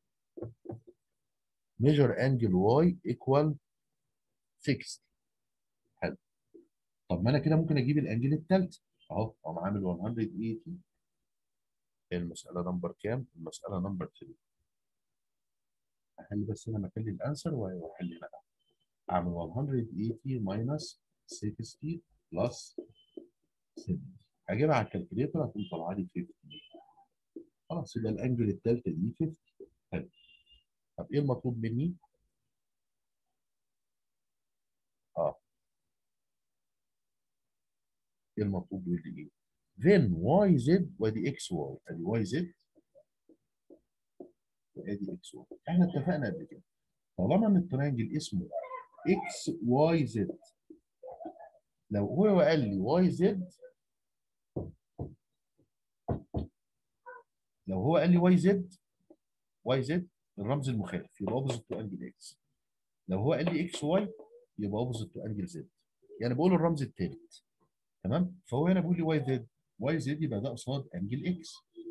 measure angle y equal 60 حلو طب ما انا كده ممكن اجيب الانجل الثالث اهو اقوم عامل 180 المساله نمبر كام؟ المساله نمبر 3 احل بس هنا مكان الانسر واحل هنا اعمل 180 ماينس 60 بلس 70 هجيبها على الكالكوليتر هتقوم طالعه لي 50 خلاص يبقى الانجل الثالثه دي 50 حلو طب ايه المطلوب مني؟ ايه المطلوب بيقول لي ايه then y z وادي x y ادي y z وادي x y احنا اتفقنا قبل كده طالما ان الترينجل اسمه x y z لو هو قال لي y z لو هو قال لي واي زد واي زد الرمز المخالف يبقى اوبوزيت تو انجل اكس لو هو قال لي اكس واي يبقى اوبوزيت تو انجل زد يعني بقول الرمز الثالث تمام فهو هنا بيقول لي واي زد واي زد يبقى ده قصاد انجل اكس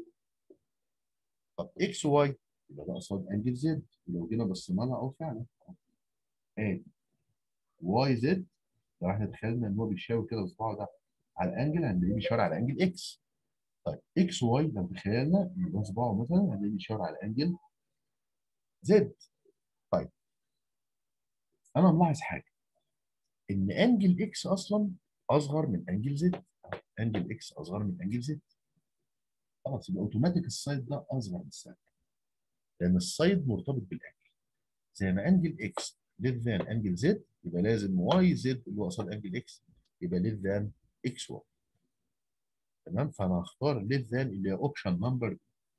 طب اكس واي يبقى ده قصاد انجل زد ولو جينا بصينا لها اهو فعلا ادي واي زد لو احنا تخيلنا ان هو بيشاور كده اصبعه ده على الانجل هنلاقيه بيشاور على انجل اكس طيب اكس واي لو تخيلنا ان ده صباعه مثلا هنلاقيه بيشاور على انجل زد طيب انا ملاحظ حاجه ان انجل اكس اصلا اصغر من انجل زد انجل اكس اصغر من انجل زد خلاص يبقى اوتوماتيك السايد ده اصغر من السايد لان السايد مرتبط بالانجل زي ما انجل اكس ليس ذان انجل زد يبقى لازم واي زد اللي هو قصاد انجل اكس يبقى ليس ذان اكس واي تمام فانا هختار ليس ذان اللي هي اوبشن نمبر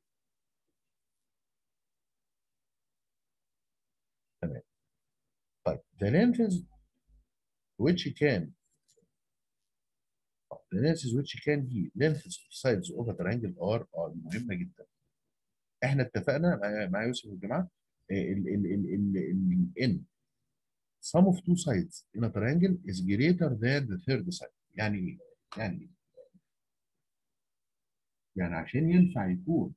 تمام طيب the lenses which can the lenses which can be lengths of sides of a triangle are are مهمه جدا احنا اتفقنا مع مع يوسف والجماعه ال ال ال ال ال ان sum of two sides in a triangle is greater than the third side يعني ايه؟ يعني ايه؟ يعني عشان ينفع يكون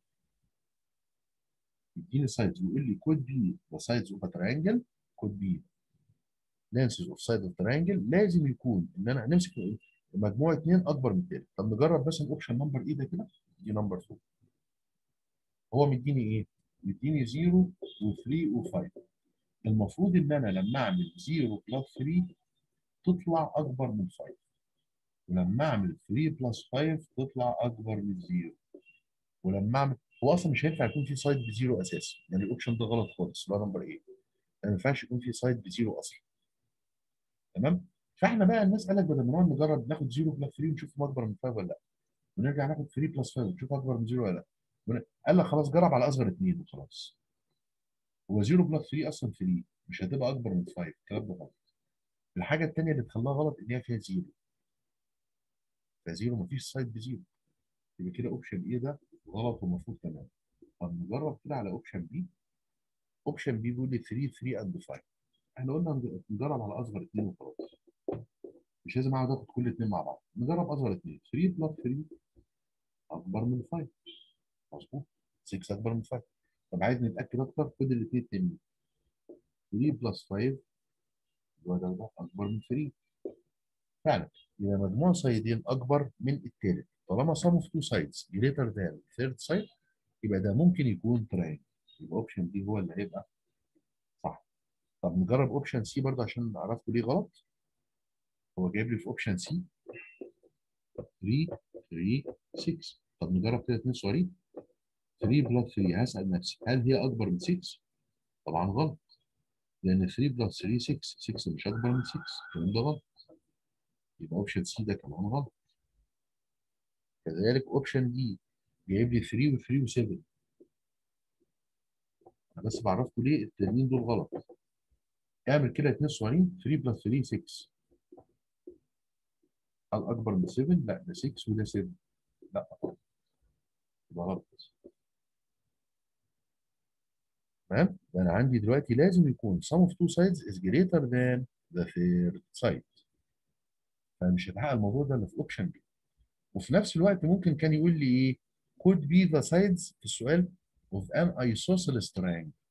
يديني سايدز ويقول لي could be the sides of a triangle could be lenses of side of triangle لازم يكون ان انا هنمسك مجموع اثنين اكبر من الثالث طب نجرب مثلا اوبشن نمبر ايه ده كده دي نمبر 2 هو مديني ايه؟ مديني 0 و3 و5 المفروض ان انا لما اعمل 0 بلس 3 تطلع اكبر من 5 ولما اعمل 3 بلس 5 تطلع اكبر من 0 ولما اعمل هو اصلا مش هينفع يكون في سايد بزيرو اساسا يعني الاوبشن ده غلط خالص اللي هو نمبر 8 ما ينفعش يكون في سايد بزيرو اصلا تمام فاحنا بقى الناس قال لك بدل ما نقعد نجرب ناخد 0 بلس 3 ونشوف اكبر من 5 ولا لا ونرجع ناخد 3 بلس 5 ونشوف اكبر من 0 ولا لا ون- قال لك خلاص جرب على اصغر اثنين وخلاص هو 0 بلس 3 اصلا 3 مش هتبقى اكبر من 5 الكلام ده غلط الحاجه الثانيه اللي تخليها غلط ان هي فيها 0 فزيرو مفيش سايد بزيرو يبقى كده اوبشن ايه ده غلط ومفروض تمام طب نجرب كده على اوبشن بي اوبشن بي بيقول لي 3 3 اند 5 احنا قلنا نج- نجرب على اصغر اثنين وخلاص مش لازم اقعد اخد كل اثنين مع بعض نجرب اصغر اثنين 3 بلس 3 اكبر من 5 مظبوط 6 اكبر من 5 طب عايز نتاكد اكتر خد الاثنين التانيين 3 بلس 5 هو ده ده اكبر من 3 فعلا يبقى مجموع سايدين اكبر من الثالث طالما sum of two sides greater than third side يبقى ده ممكن يكون تراينجل يبقى اوبشن دي هو اللي هيبقى صح طب نجرب اوبشن سي برضه عشان عرفتوا ليه غلط هو جايب لي في اوبشن سي 3 3 6 طب نجرب كده اثنين صغيرين 3 بلس 3 هسال نفسي هل هي اكبر من 6 طبعا غلط لان 3 بلس 3 6 6 مش اكبر من 6 الكلام ده غلط يبقى اوبشن سي ده كمان غلط كذلك اوبشن دي جايب لي 3 و3 و7 انا بس بعرفكم ليه الترمين دول غلط اعمل كده اثنين صغيرين 3 بلس 3 6 هل اكبر من 7 لا ده 6 وده 7 لا يبقى غلط تمام يبقى انا عندي دلوقتي لازم يكون sum of two sides is greater than the third side فمش هتحقق الموضوع ده الا في اوبشن بي وفي نفس الوقت ممكن كان يقول لي ايه could be the sides في السؤال of an isosceles triangle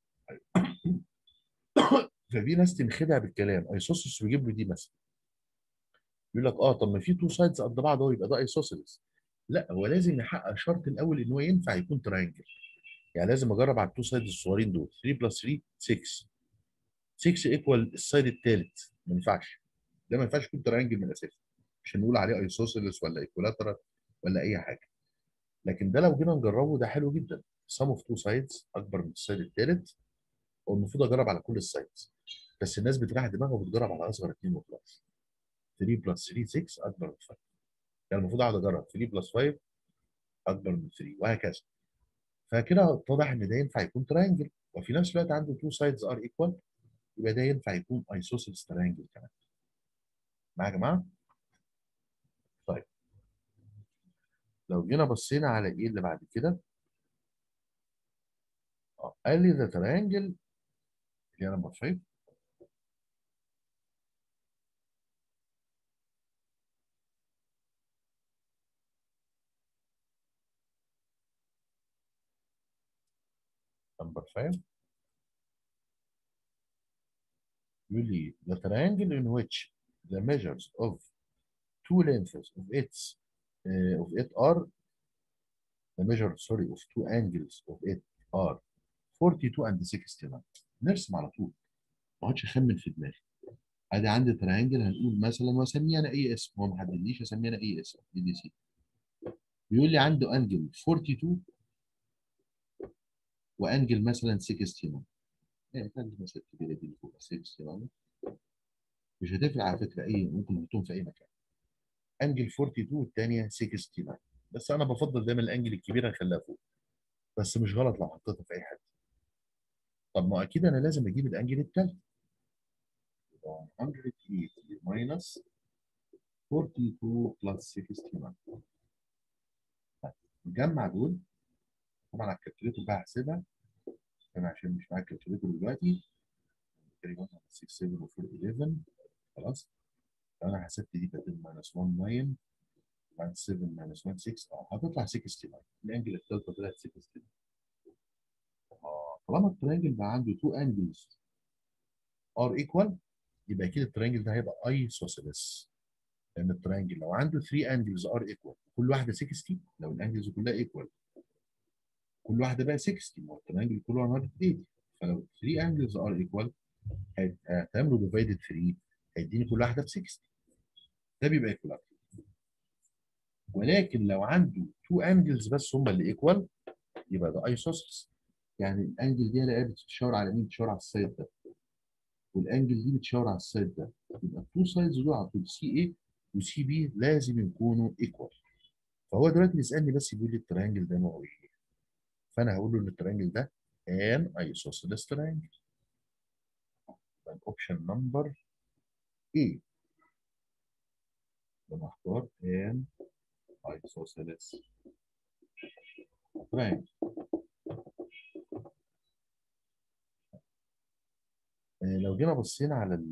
ففي ناس تنخدع بالكلام isosceles ويجيب له دي مثلا يقول لك اه طب ما في تو سايدز قد بعض اهو يبقى ده isosceles لا هو لازم يحقق شرط الاول ان هو ينفع يكون تراينجل يعني لازم اجرب على التو سايدز الصغيرين دول 3 بلس 3 6 6 ايكوال السايد الثالث ما ينفعش ده ما ينفعش يكون تراينجل من الاساس عشان نقول عليه ايسوسيلس ولا ايكولاترال ولا اي حاجه لكن ده لو جينا نجربه ده حلو جدا sum of two sides اكبر من السايد الثالث والمفروض اجرب على كل السايدز بس الناس بتريح دماغها وبتجرب على اصغر اثنين وخلاص 3 بلس 3 6 اكبر من 5 يعني المفروض اقعد اجرب 3 بلس 5 اكبر من 3 وهكذا فكده اتضح ان ده ينفع يكون ترينجل وفي نفس الوقت عنده تو سايدز ار ايكوال يبقى ده ينفع يكون ايسوسيلس ترينجل كمان معايا يا جماعه؟ طيب لو جينا بصينا على ايه اللي بعد كده اه قال لي ده ترينجل اللي هي نمبر 5 number 5 يقول لي the triangle in which the measures of two lengths of its uh, of it are the measure sorry of two angles of it are 42 and 69 نرسم على طول ما اقعدش اخمن في دماغي ادي عندي تريانجل هنقول مثلا واسميه انا اي اسم هو ما حددليش اسميه انا اي اسم دي دي سي بيقول لي عنده انجل 42 وانجل مثلا 69 يعني كان مثلا الكبيره دي اللي فوق 69 مش هتفرق على فكره اي ممكن نحطهم في اي مكان انجل 42 والثانيه 69 بس انا بفضل دايما الانجل الكبيره نخليها فوق بس مش غلط لو حطيتها في اي حته طب ما اكيد انا لازم اجيب الانجل الثالث 180 minus 42 plus 69 نجمع دول طبعا على الكالكوليتر بقى هحسبها انا عشان مش معايا الكالكوليتر دلوقتي تقريبا 6 7 و 4 11 خلاص لو انا حسبت دي كانت ماينس 1 9 ماينس 7 ماينس 1 6 اه هتطلع 69 الانجل الثالثه طلعت 69 اه طالما الترينجل بقى عنده 2 انجلز ار ايكوال يبقى اكيد الترينجل ده هيبقى ايسوسيلس لان الترينجل لو عنده 3 انجلز ار ايكوال كل واحده 60 لو الانجلز كلها ايكوال كل واحده بقى 60 ما هو الترينجل كله 180 فلو 3 انجلز ار ايكوال هتعملوا ديفايدد 3 هيديني كل واحده ب 60 ده بيبقى ايكوال ولكن لو عنده 2 انجلز بس هم اللي ايكوال يبقى ده ايسوسيلس يعني الانجل دي الاقيها بتشاور على مين؟ بتشاور على السايد ده والانجل دي بتشاور على السايد ده يبقى التو سايدز دول على طول سي اي وسي بي لازم يكونوا ايكوال فهو دلوقتي بيسالني بس بيقول لي التريانجل ده نوعه ايه فانا هقول له ان التريانجل ده ان ايسوسيلس تريانجل الاوبشن نمبر ايه لما اختار ان ايسوسيلس تريانجل لو جينا بصينا على ال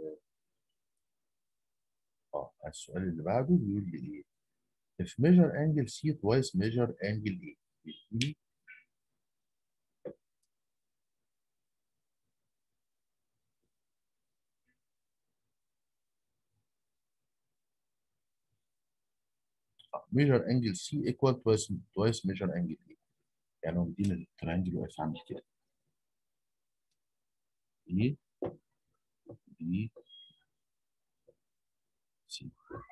اه على السؤال اللي بعده بيقول لي ايه؟ if measure angle C twice measure angle A بيديني measure angle C equal twice twice measure angle A يعني هو مدينا التريانجل واقف عامل كده A B C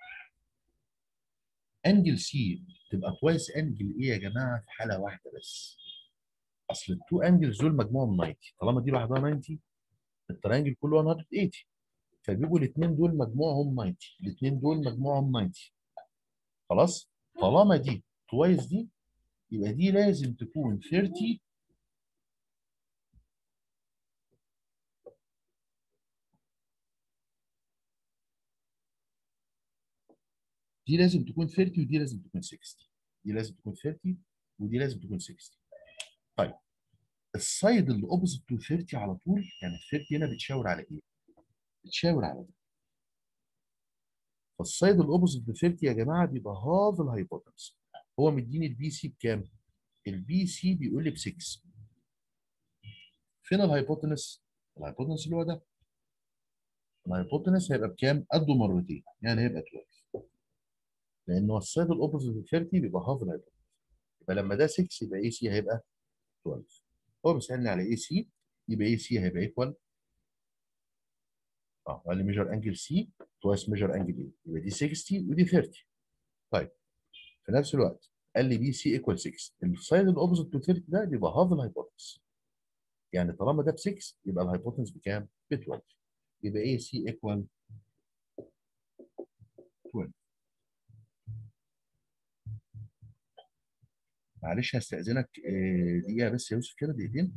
انجل سي تبقى توايس انجل ايه يا جماعه في حاله واحده بس اصل التو انجلز دول مجموعهم 90 طالما دي لوحدها 90 التريانجل كله 180 فبيبقوا الاثنين دول مجموعهم 90 الاثنين دول مجموعهم 90 خلاص طالما دي توايس دي يبقى دي لازم تكون 30 دي لازم تكون 30 ودي لازم تكون 60 دي لازم تكون 30 ودي لازم تكون 60 طيب السايد اللي اوبوزيت تو 30 على طول يعني ال 30 هنا بتشاور على ايه؟ بتشاور على ده فالسايد الاوبوزيت ل 30 يا جماعه بيبقى هاف الهايبوتنس هو مديني البي سي بكام؟ البي سي بيقول لي ب 6 فين الهايبوتنس؟ الهايبوتنس اللي هو ده الهايبوتنس هيبقى بكام؟ قده مرتين يعني هيبقى 12 لانه السايد الاوبوزيت ل 30 بيبقى هاف الهايبوتنس يبقى لما ده 6 يبقى اي سي هيبقى 12 هو بيسالني على اي سي يبقى اي سي هيبقى ايكوال اه قال لي ميجر انجل سي توايس ميجر انجل اي يبقى دي 60 ودي 30 طيب في نفس الوقت قال لي بي سي ايكوال 6 السايد الاوبوزيت تو 30 ده بيبقى هاف الهايبوتنس يعني طالما ده ب 6 يبقى الهايبوتنس بكام؟ ب 12 يبقى اي سي ايكوال 12 معلش هستأذنك آه، دقيقة بس يا يوسف كده دقيقتين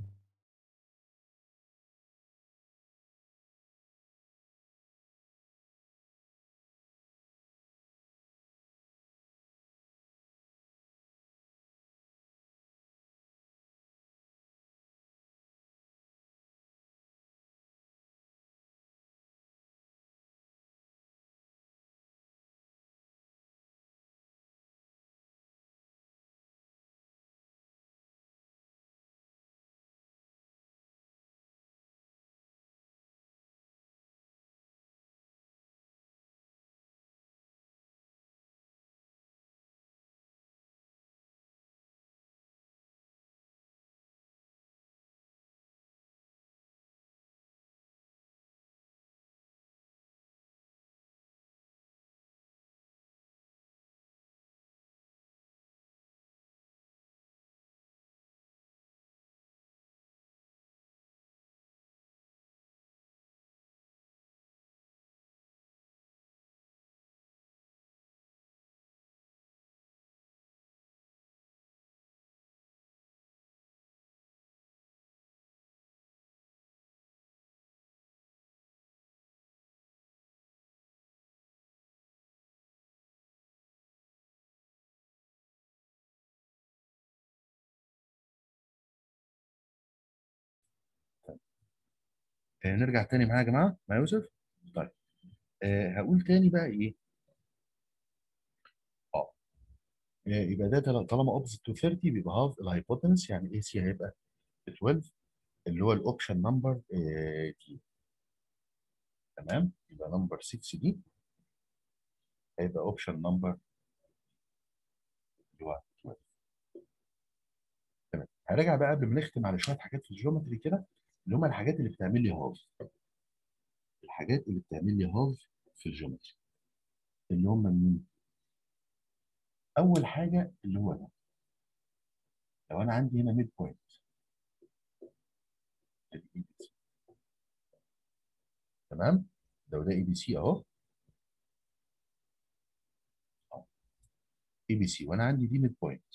آه، نرجع تاني معايا يا جماعة مع يوسف طيب آه، هقول تاني بقى ايه اه آه، يبقى ده تل- طالما اوبزيت تو 30 بيبقى هاف الهايبوتنس يعني اي سي هيبقى 12 اللي هو الاوبشن نمبر دي تمام يبقى نمبر 6 دي هيبقى اوبشن نمبر اللي هو 12 تمام هرجع بقى قبل ما نختم على شويه حاجات في الجيومتري كده اللي هم الحاجات اللي بتعمل لي هاف الحاجات اللي بتعمل لي هاف في الجيومتري اللي هم مين؟ اول حاجه اللي هو ده لو انا عندي هنا ميد بوينت تمام لو ده اي بي سي اهو اي بي سي وانا عندي دي ميد بوينت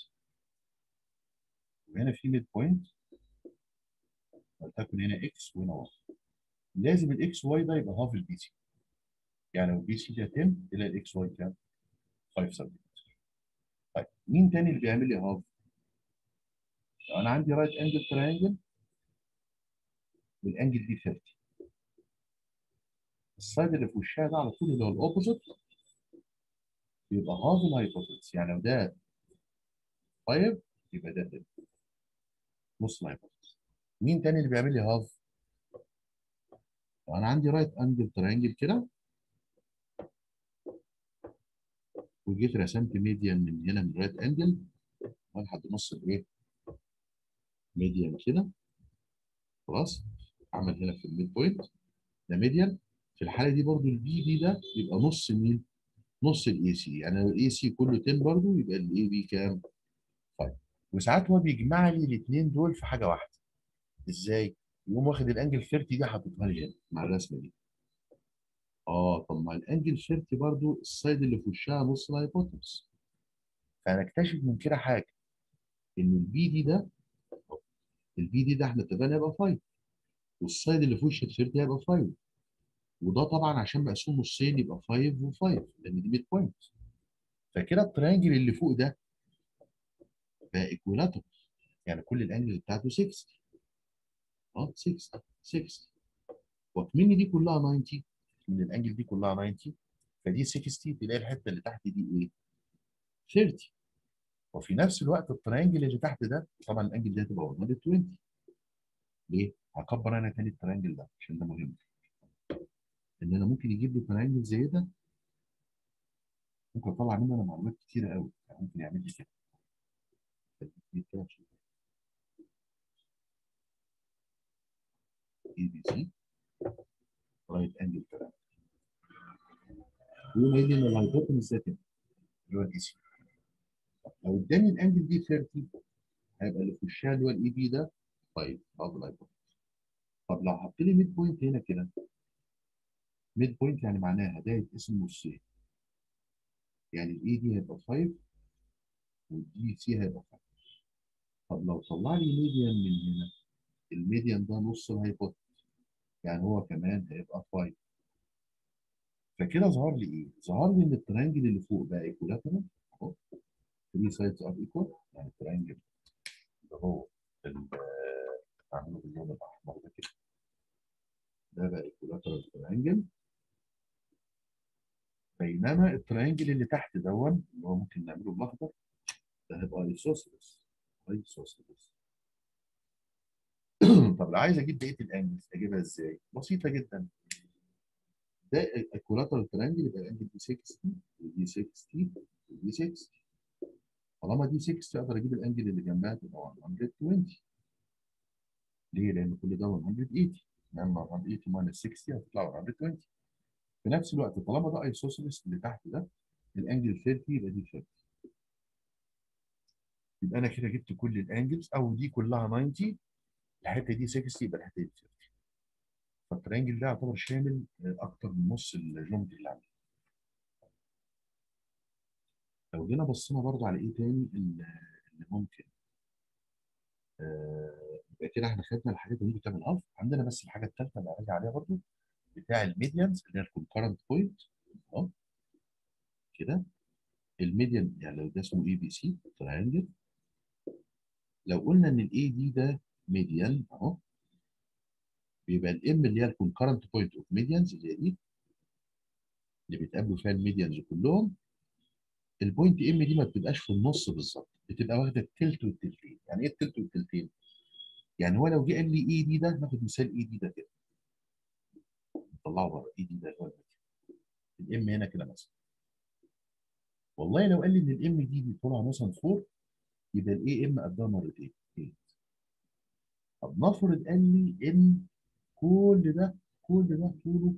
وهنا في ميد بوينت ولتكن هنا اكس وهنا واي لازم الاكس واي ده يبقى هاف البي سي يعني لو البي سي ده 10 تلاقي الاكس واي كام 5 سنتيمتر طيب مين تاني اللي بيعمل لي هاف لو انا عندي رايت انجل تراينجل والانجل دي 30 السايد اللي في وشها ده على طول اللي هو الاوبوزيت يبقى هاف الهايبوتنس يعني لو ده 5 يبقى ده 10 نص الهايبوتنس مين تاني اللي بيعمل لي هاف لو انا عندي رايت انجل تراينجل كده وجيت رسمت ميديان من هنا من رايت انجل لحد نص الايه ميديان كده خلاص اعمل هنا في الميد بوينت ده ميديان في الحاله دي برضو البي دي ده يبقى نص مين نص الاي سي يعني لو الاي سي كله 10 برضو يبقى الاي بي كام 5 وساعات هو بيجمع لي الاثنين دول في حاجه واحده ازاي يقوم واخد الانجل 30 دي حاططها لي هنا مع الرسمه دي اه طب ما الانجل 30 برضو السايد اللي في وشها نص الهايبوتنس فهنكتشف من كده حاجه ان البي دي ده البي دي ده احنا اتفقنا يبقى 5 والسايد اللي في وش ال 30 هيبقى 5 وده طبعا عشان مقسوم نصين يبقى 5 و5 لان دي ميد بوينت فكده الترينجل اللي فوق ده بقى ايكويلاتر يعني كل الانجل بتاعته 60 اه 60 60 وكمن دي كلها 90 من الانجل دي كلها 90 فدي 60 تلاقي الحته اللي تحت دي ايه 30 وفي نفس الوقت الترينجل اللي تحت ده طبعا الانجل ده هتبقى 120 ليه؟ هكبر انا تاني الترينجل ده عشان ده مهم ان انا ممكن يجيب لي ترينجل زي ده ممكن اطلع منه انا معلومات كتيره قوي يعني ممكن يعمل لي كده دي كده عشان اي بي سي رايت انجل ترينجل يقوم قايل لي ان الهايبوتنس ده كده اللي هو الاي سي لو اداني الانجل دي 30 هيبقى اللي في وشها اللي هو الاي بي ده 5 هاف الهايبوتنس طب لو حط لي ميد بوينت هنا كده ميد بوينت يعني معناها ده يتقسم نصين يعني الاي دي هيبقى 5 والدي سي هيبقى 5 طب لو طلع لي ميديان من هنا الميديان ده نص الهايبوت يعني هو كمان هيبقى 5 فكده ظهر لي ايه؟ ظهر لي ان الترينجل اللي فوق ده ايكولاترال اهو 3 سايدز ار ايكوال يعني الترينجل اللي هو ال- اعمله باللون الاحمر ده كده ده بقى ايكولاترال ترينجل بينما الترينجل اللي تحت دون اللي هو ممكن نعمله بالاخضر ده هيبقى ايسوسيلس ايسوسيلس طب لو عايز اجيب بقيه الانجلز اجيبها ازاي؟ بسيطه جدا ده ايكولاترال ترينجل يبقى الانجل دي 60 ودي 60 ودي 60 طالما دي 60 اقدر اجيب الانجل اللي جنبها تبقى 120 ليه؟ لان كل ده 180 لما 180 ماينس 60 هتطلع 120 في نفس الوقت طالما ده ايسوسيلس اللي تحت ده الانجل 30 يبقى دي 30 يبقى انا كده جبت كل الانجلز او دي كلها 90 الحته دي 60 يبقى الحته دي 30 فالترينجل ده يعتبر شامل آه، اكتر من نص الجيومتري اللي عندي لو جينا بصينا برضه على ايه تاني اللي اللي ممكن آه، يبقى كده احنا خدنا الحاجات اللي بتعمل الف عندنا بس الحاجه الثالثه اللي هراجع عليها برضه بتاع الميديانز اللي هي الكونكرنت بوينت اهو كده الميديان يعني لو ده اسمه اي بي سي ترينجل لو قلنا ان الاي دي ده ميديان اهو بيبقى الام اللي هي الكونكرنت بوينت اوف ميديانز اللي هي دي اللي بيتقابلوا فيها الميديانز كلهم البوينت ام دي ما بتبقاش في النص بالظبط بتبقى واخده التلت والتلتين يعني ايه التلت والتلتين؟ يعني هو لو جه قال لي اي دي ده ناخد مثال اي دي ده كده نطلعه بره اي دي ده اللي هو الام هنا كده مثلا والله لو قال لي ان الام دي دي طولها مثلا 4 يبقى الاي ام قدها مرتين 8 طب نفرض قال لي ان كل ده كل ده طوله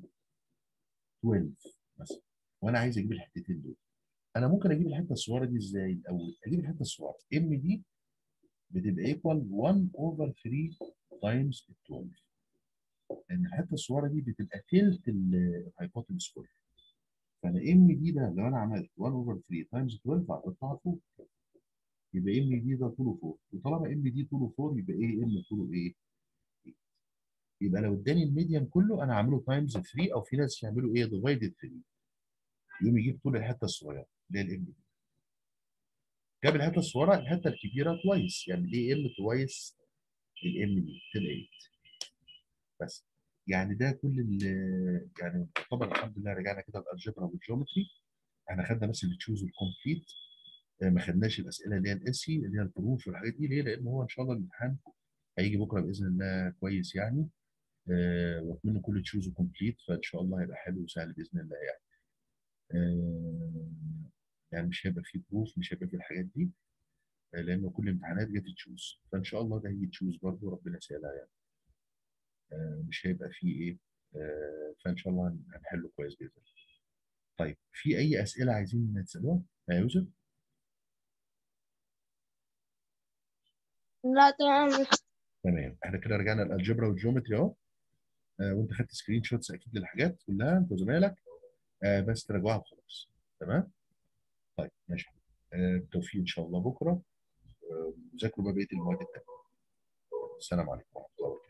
12 مثلا وانا عايز اجيب الحتتين دول انا ممكن اجيب الحته الصغيره دي ازاي الاول اجيب الحته الصغيره ام دي بتبقى ايكوال 1 اوفر 3 تايمز 12 لان الحته الصغيره دي بتبقى تلت الهايبوتنس كله فانا ام دي ده لو انا عملت 1 اوفر 3 تايمز 12 هتطلع فوق يبقى ام دي ده طوله 4 وطالما ام دي طوله 4 يبقى ايه ام طوله ايه؟ 8. يبقى لو اداني الميديان كله انا هعمله تايمز 3 او في ناس يعملوا ايه ديفايدد 3 يقوم يجيب طول الحته الصغيره اللي هي الام دي جاب الحته الصغيره الحته الكبيره كويس يعني الاي ام كويس الام دي تبقى 8 بس يعني ده كل ال يعني طبعا الحمد لله رجعنا كده للالجبرا والجيومتري احنا خدنا بس اللي تشوز الكومبليت ما خدناش الاسئله اللي هي الاسي اللي هي البروف والحاجات دي ليه؟ لان هو ان شاء الله الامتحان هيجي بكره باذن الله كويس يعني آه واتمنى كل تشوز كومبليت فان شاء الله هيبقى حلو وسهل باذن الله يعني آه يعني مش هيبقى فيه بروف مش هيبقى فيه الحاجات دي آه لان كل الامتحانات جت تشوز فان شاء الله ده هيجي تشوز برضه ربنا يسهلها يعني آه مش هيبقى فيه ايه آه فان شاء الله هن- هنحله كويس باذن الله طيب في اي اسئله عايزين تسالوها يا يوسف لا تمام تمام احنا كده رجعنا للالجبرا والجيومتري اهو آه وانت خدت سكرين شوتس اكيد للحاجات كلها انت وزمايلك آه بس تراجعوها وخلاص تمام طيب ماشي آه بالتوفيق ان شاء الله بكره آه، ذاكروا بقى بقيه المواد التانيه السلام عليكم ورحمه الله وبركاته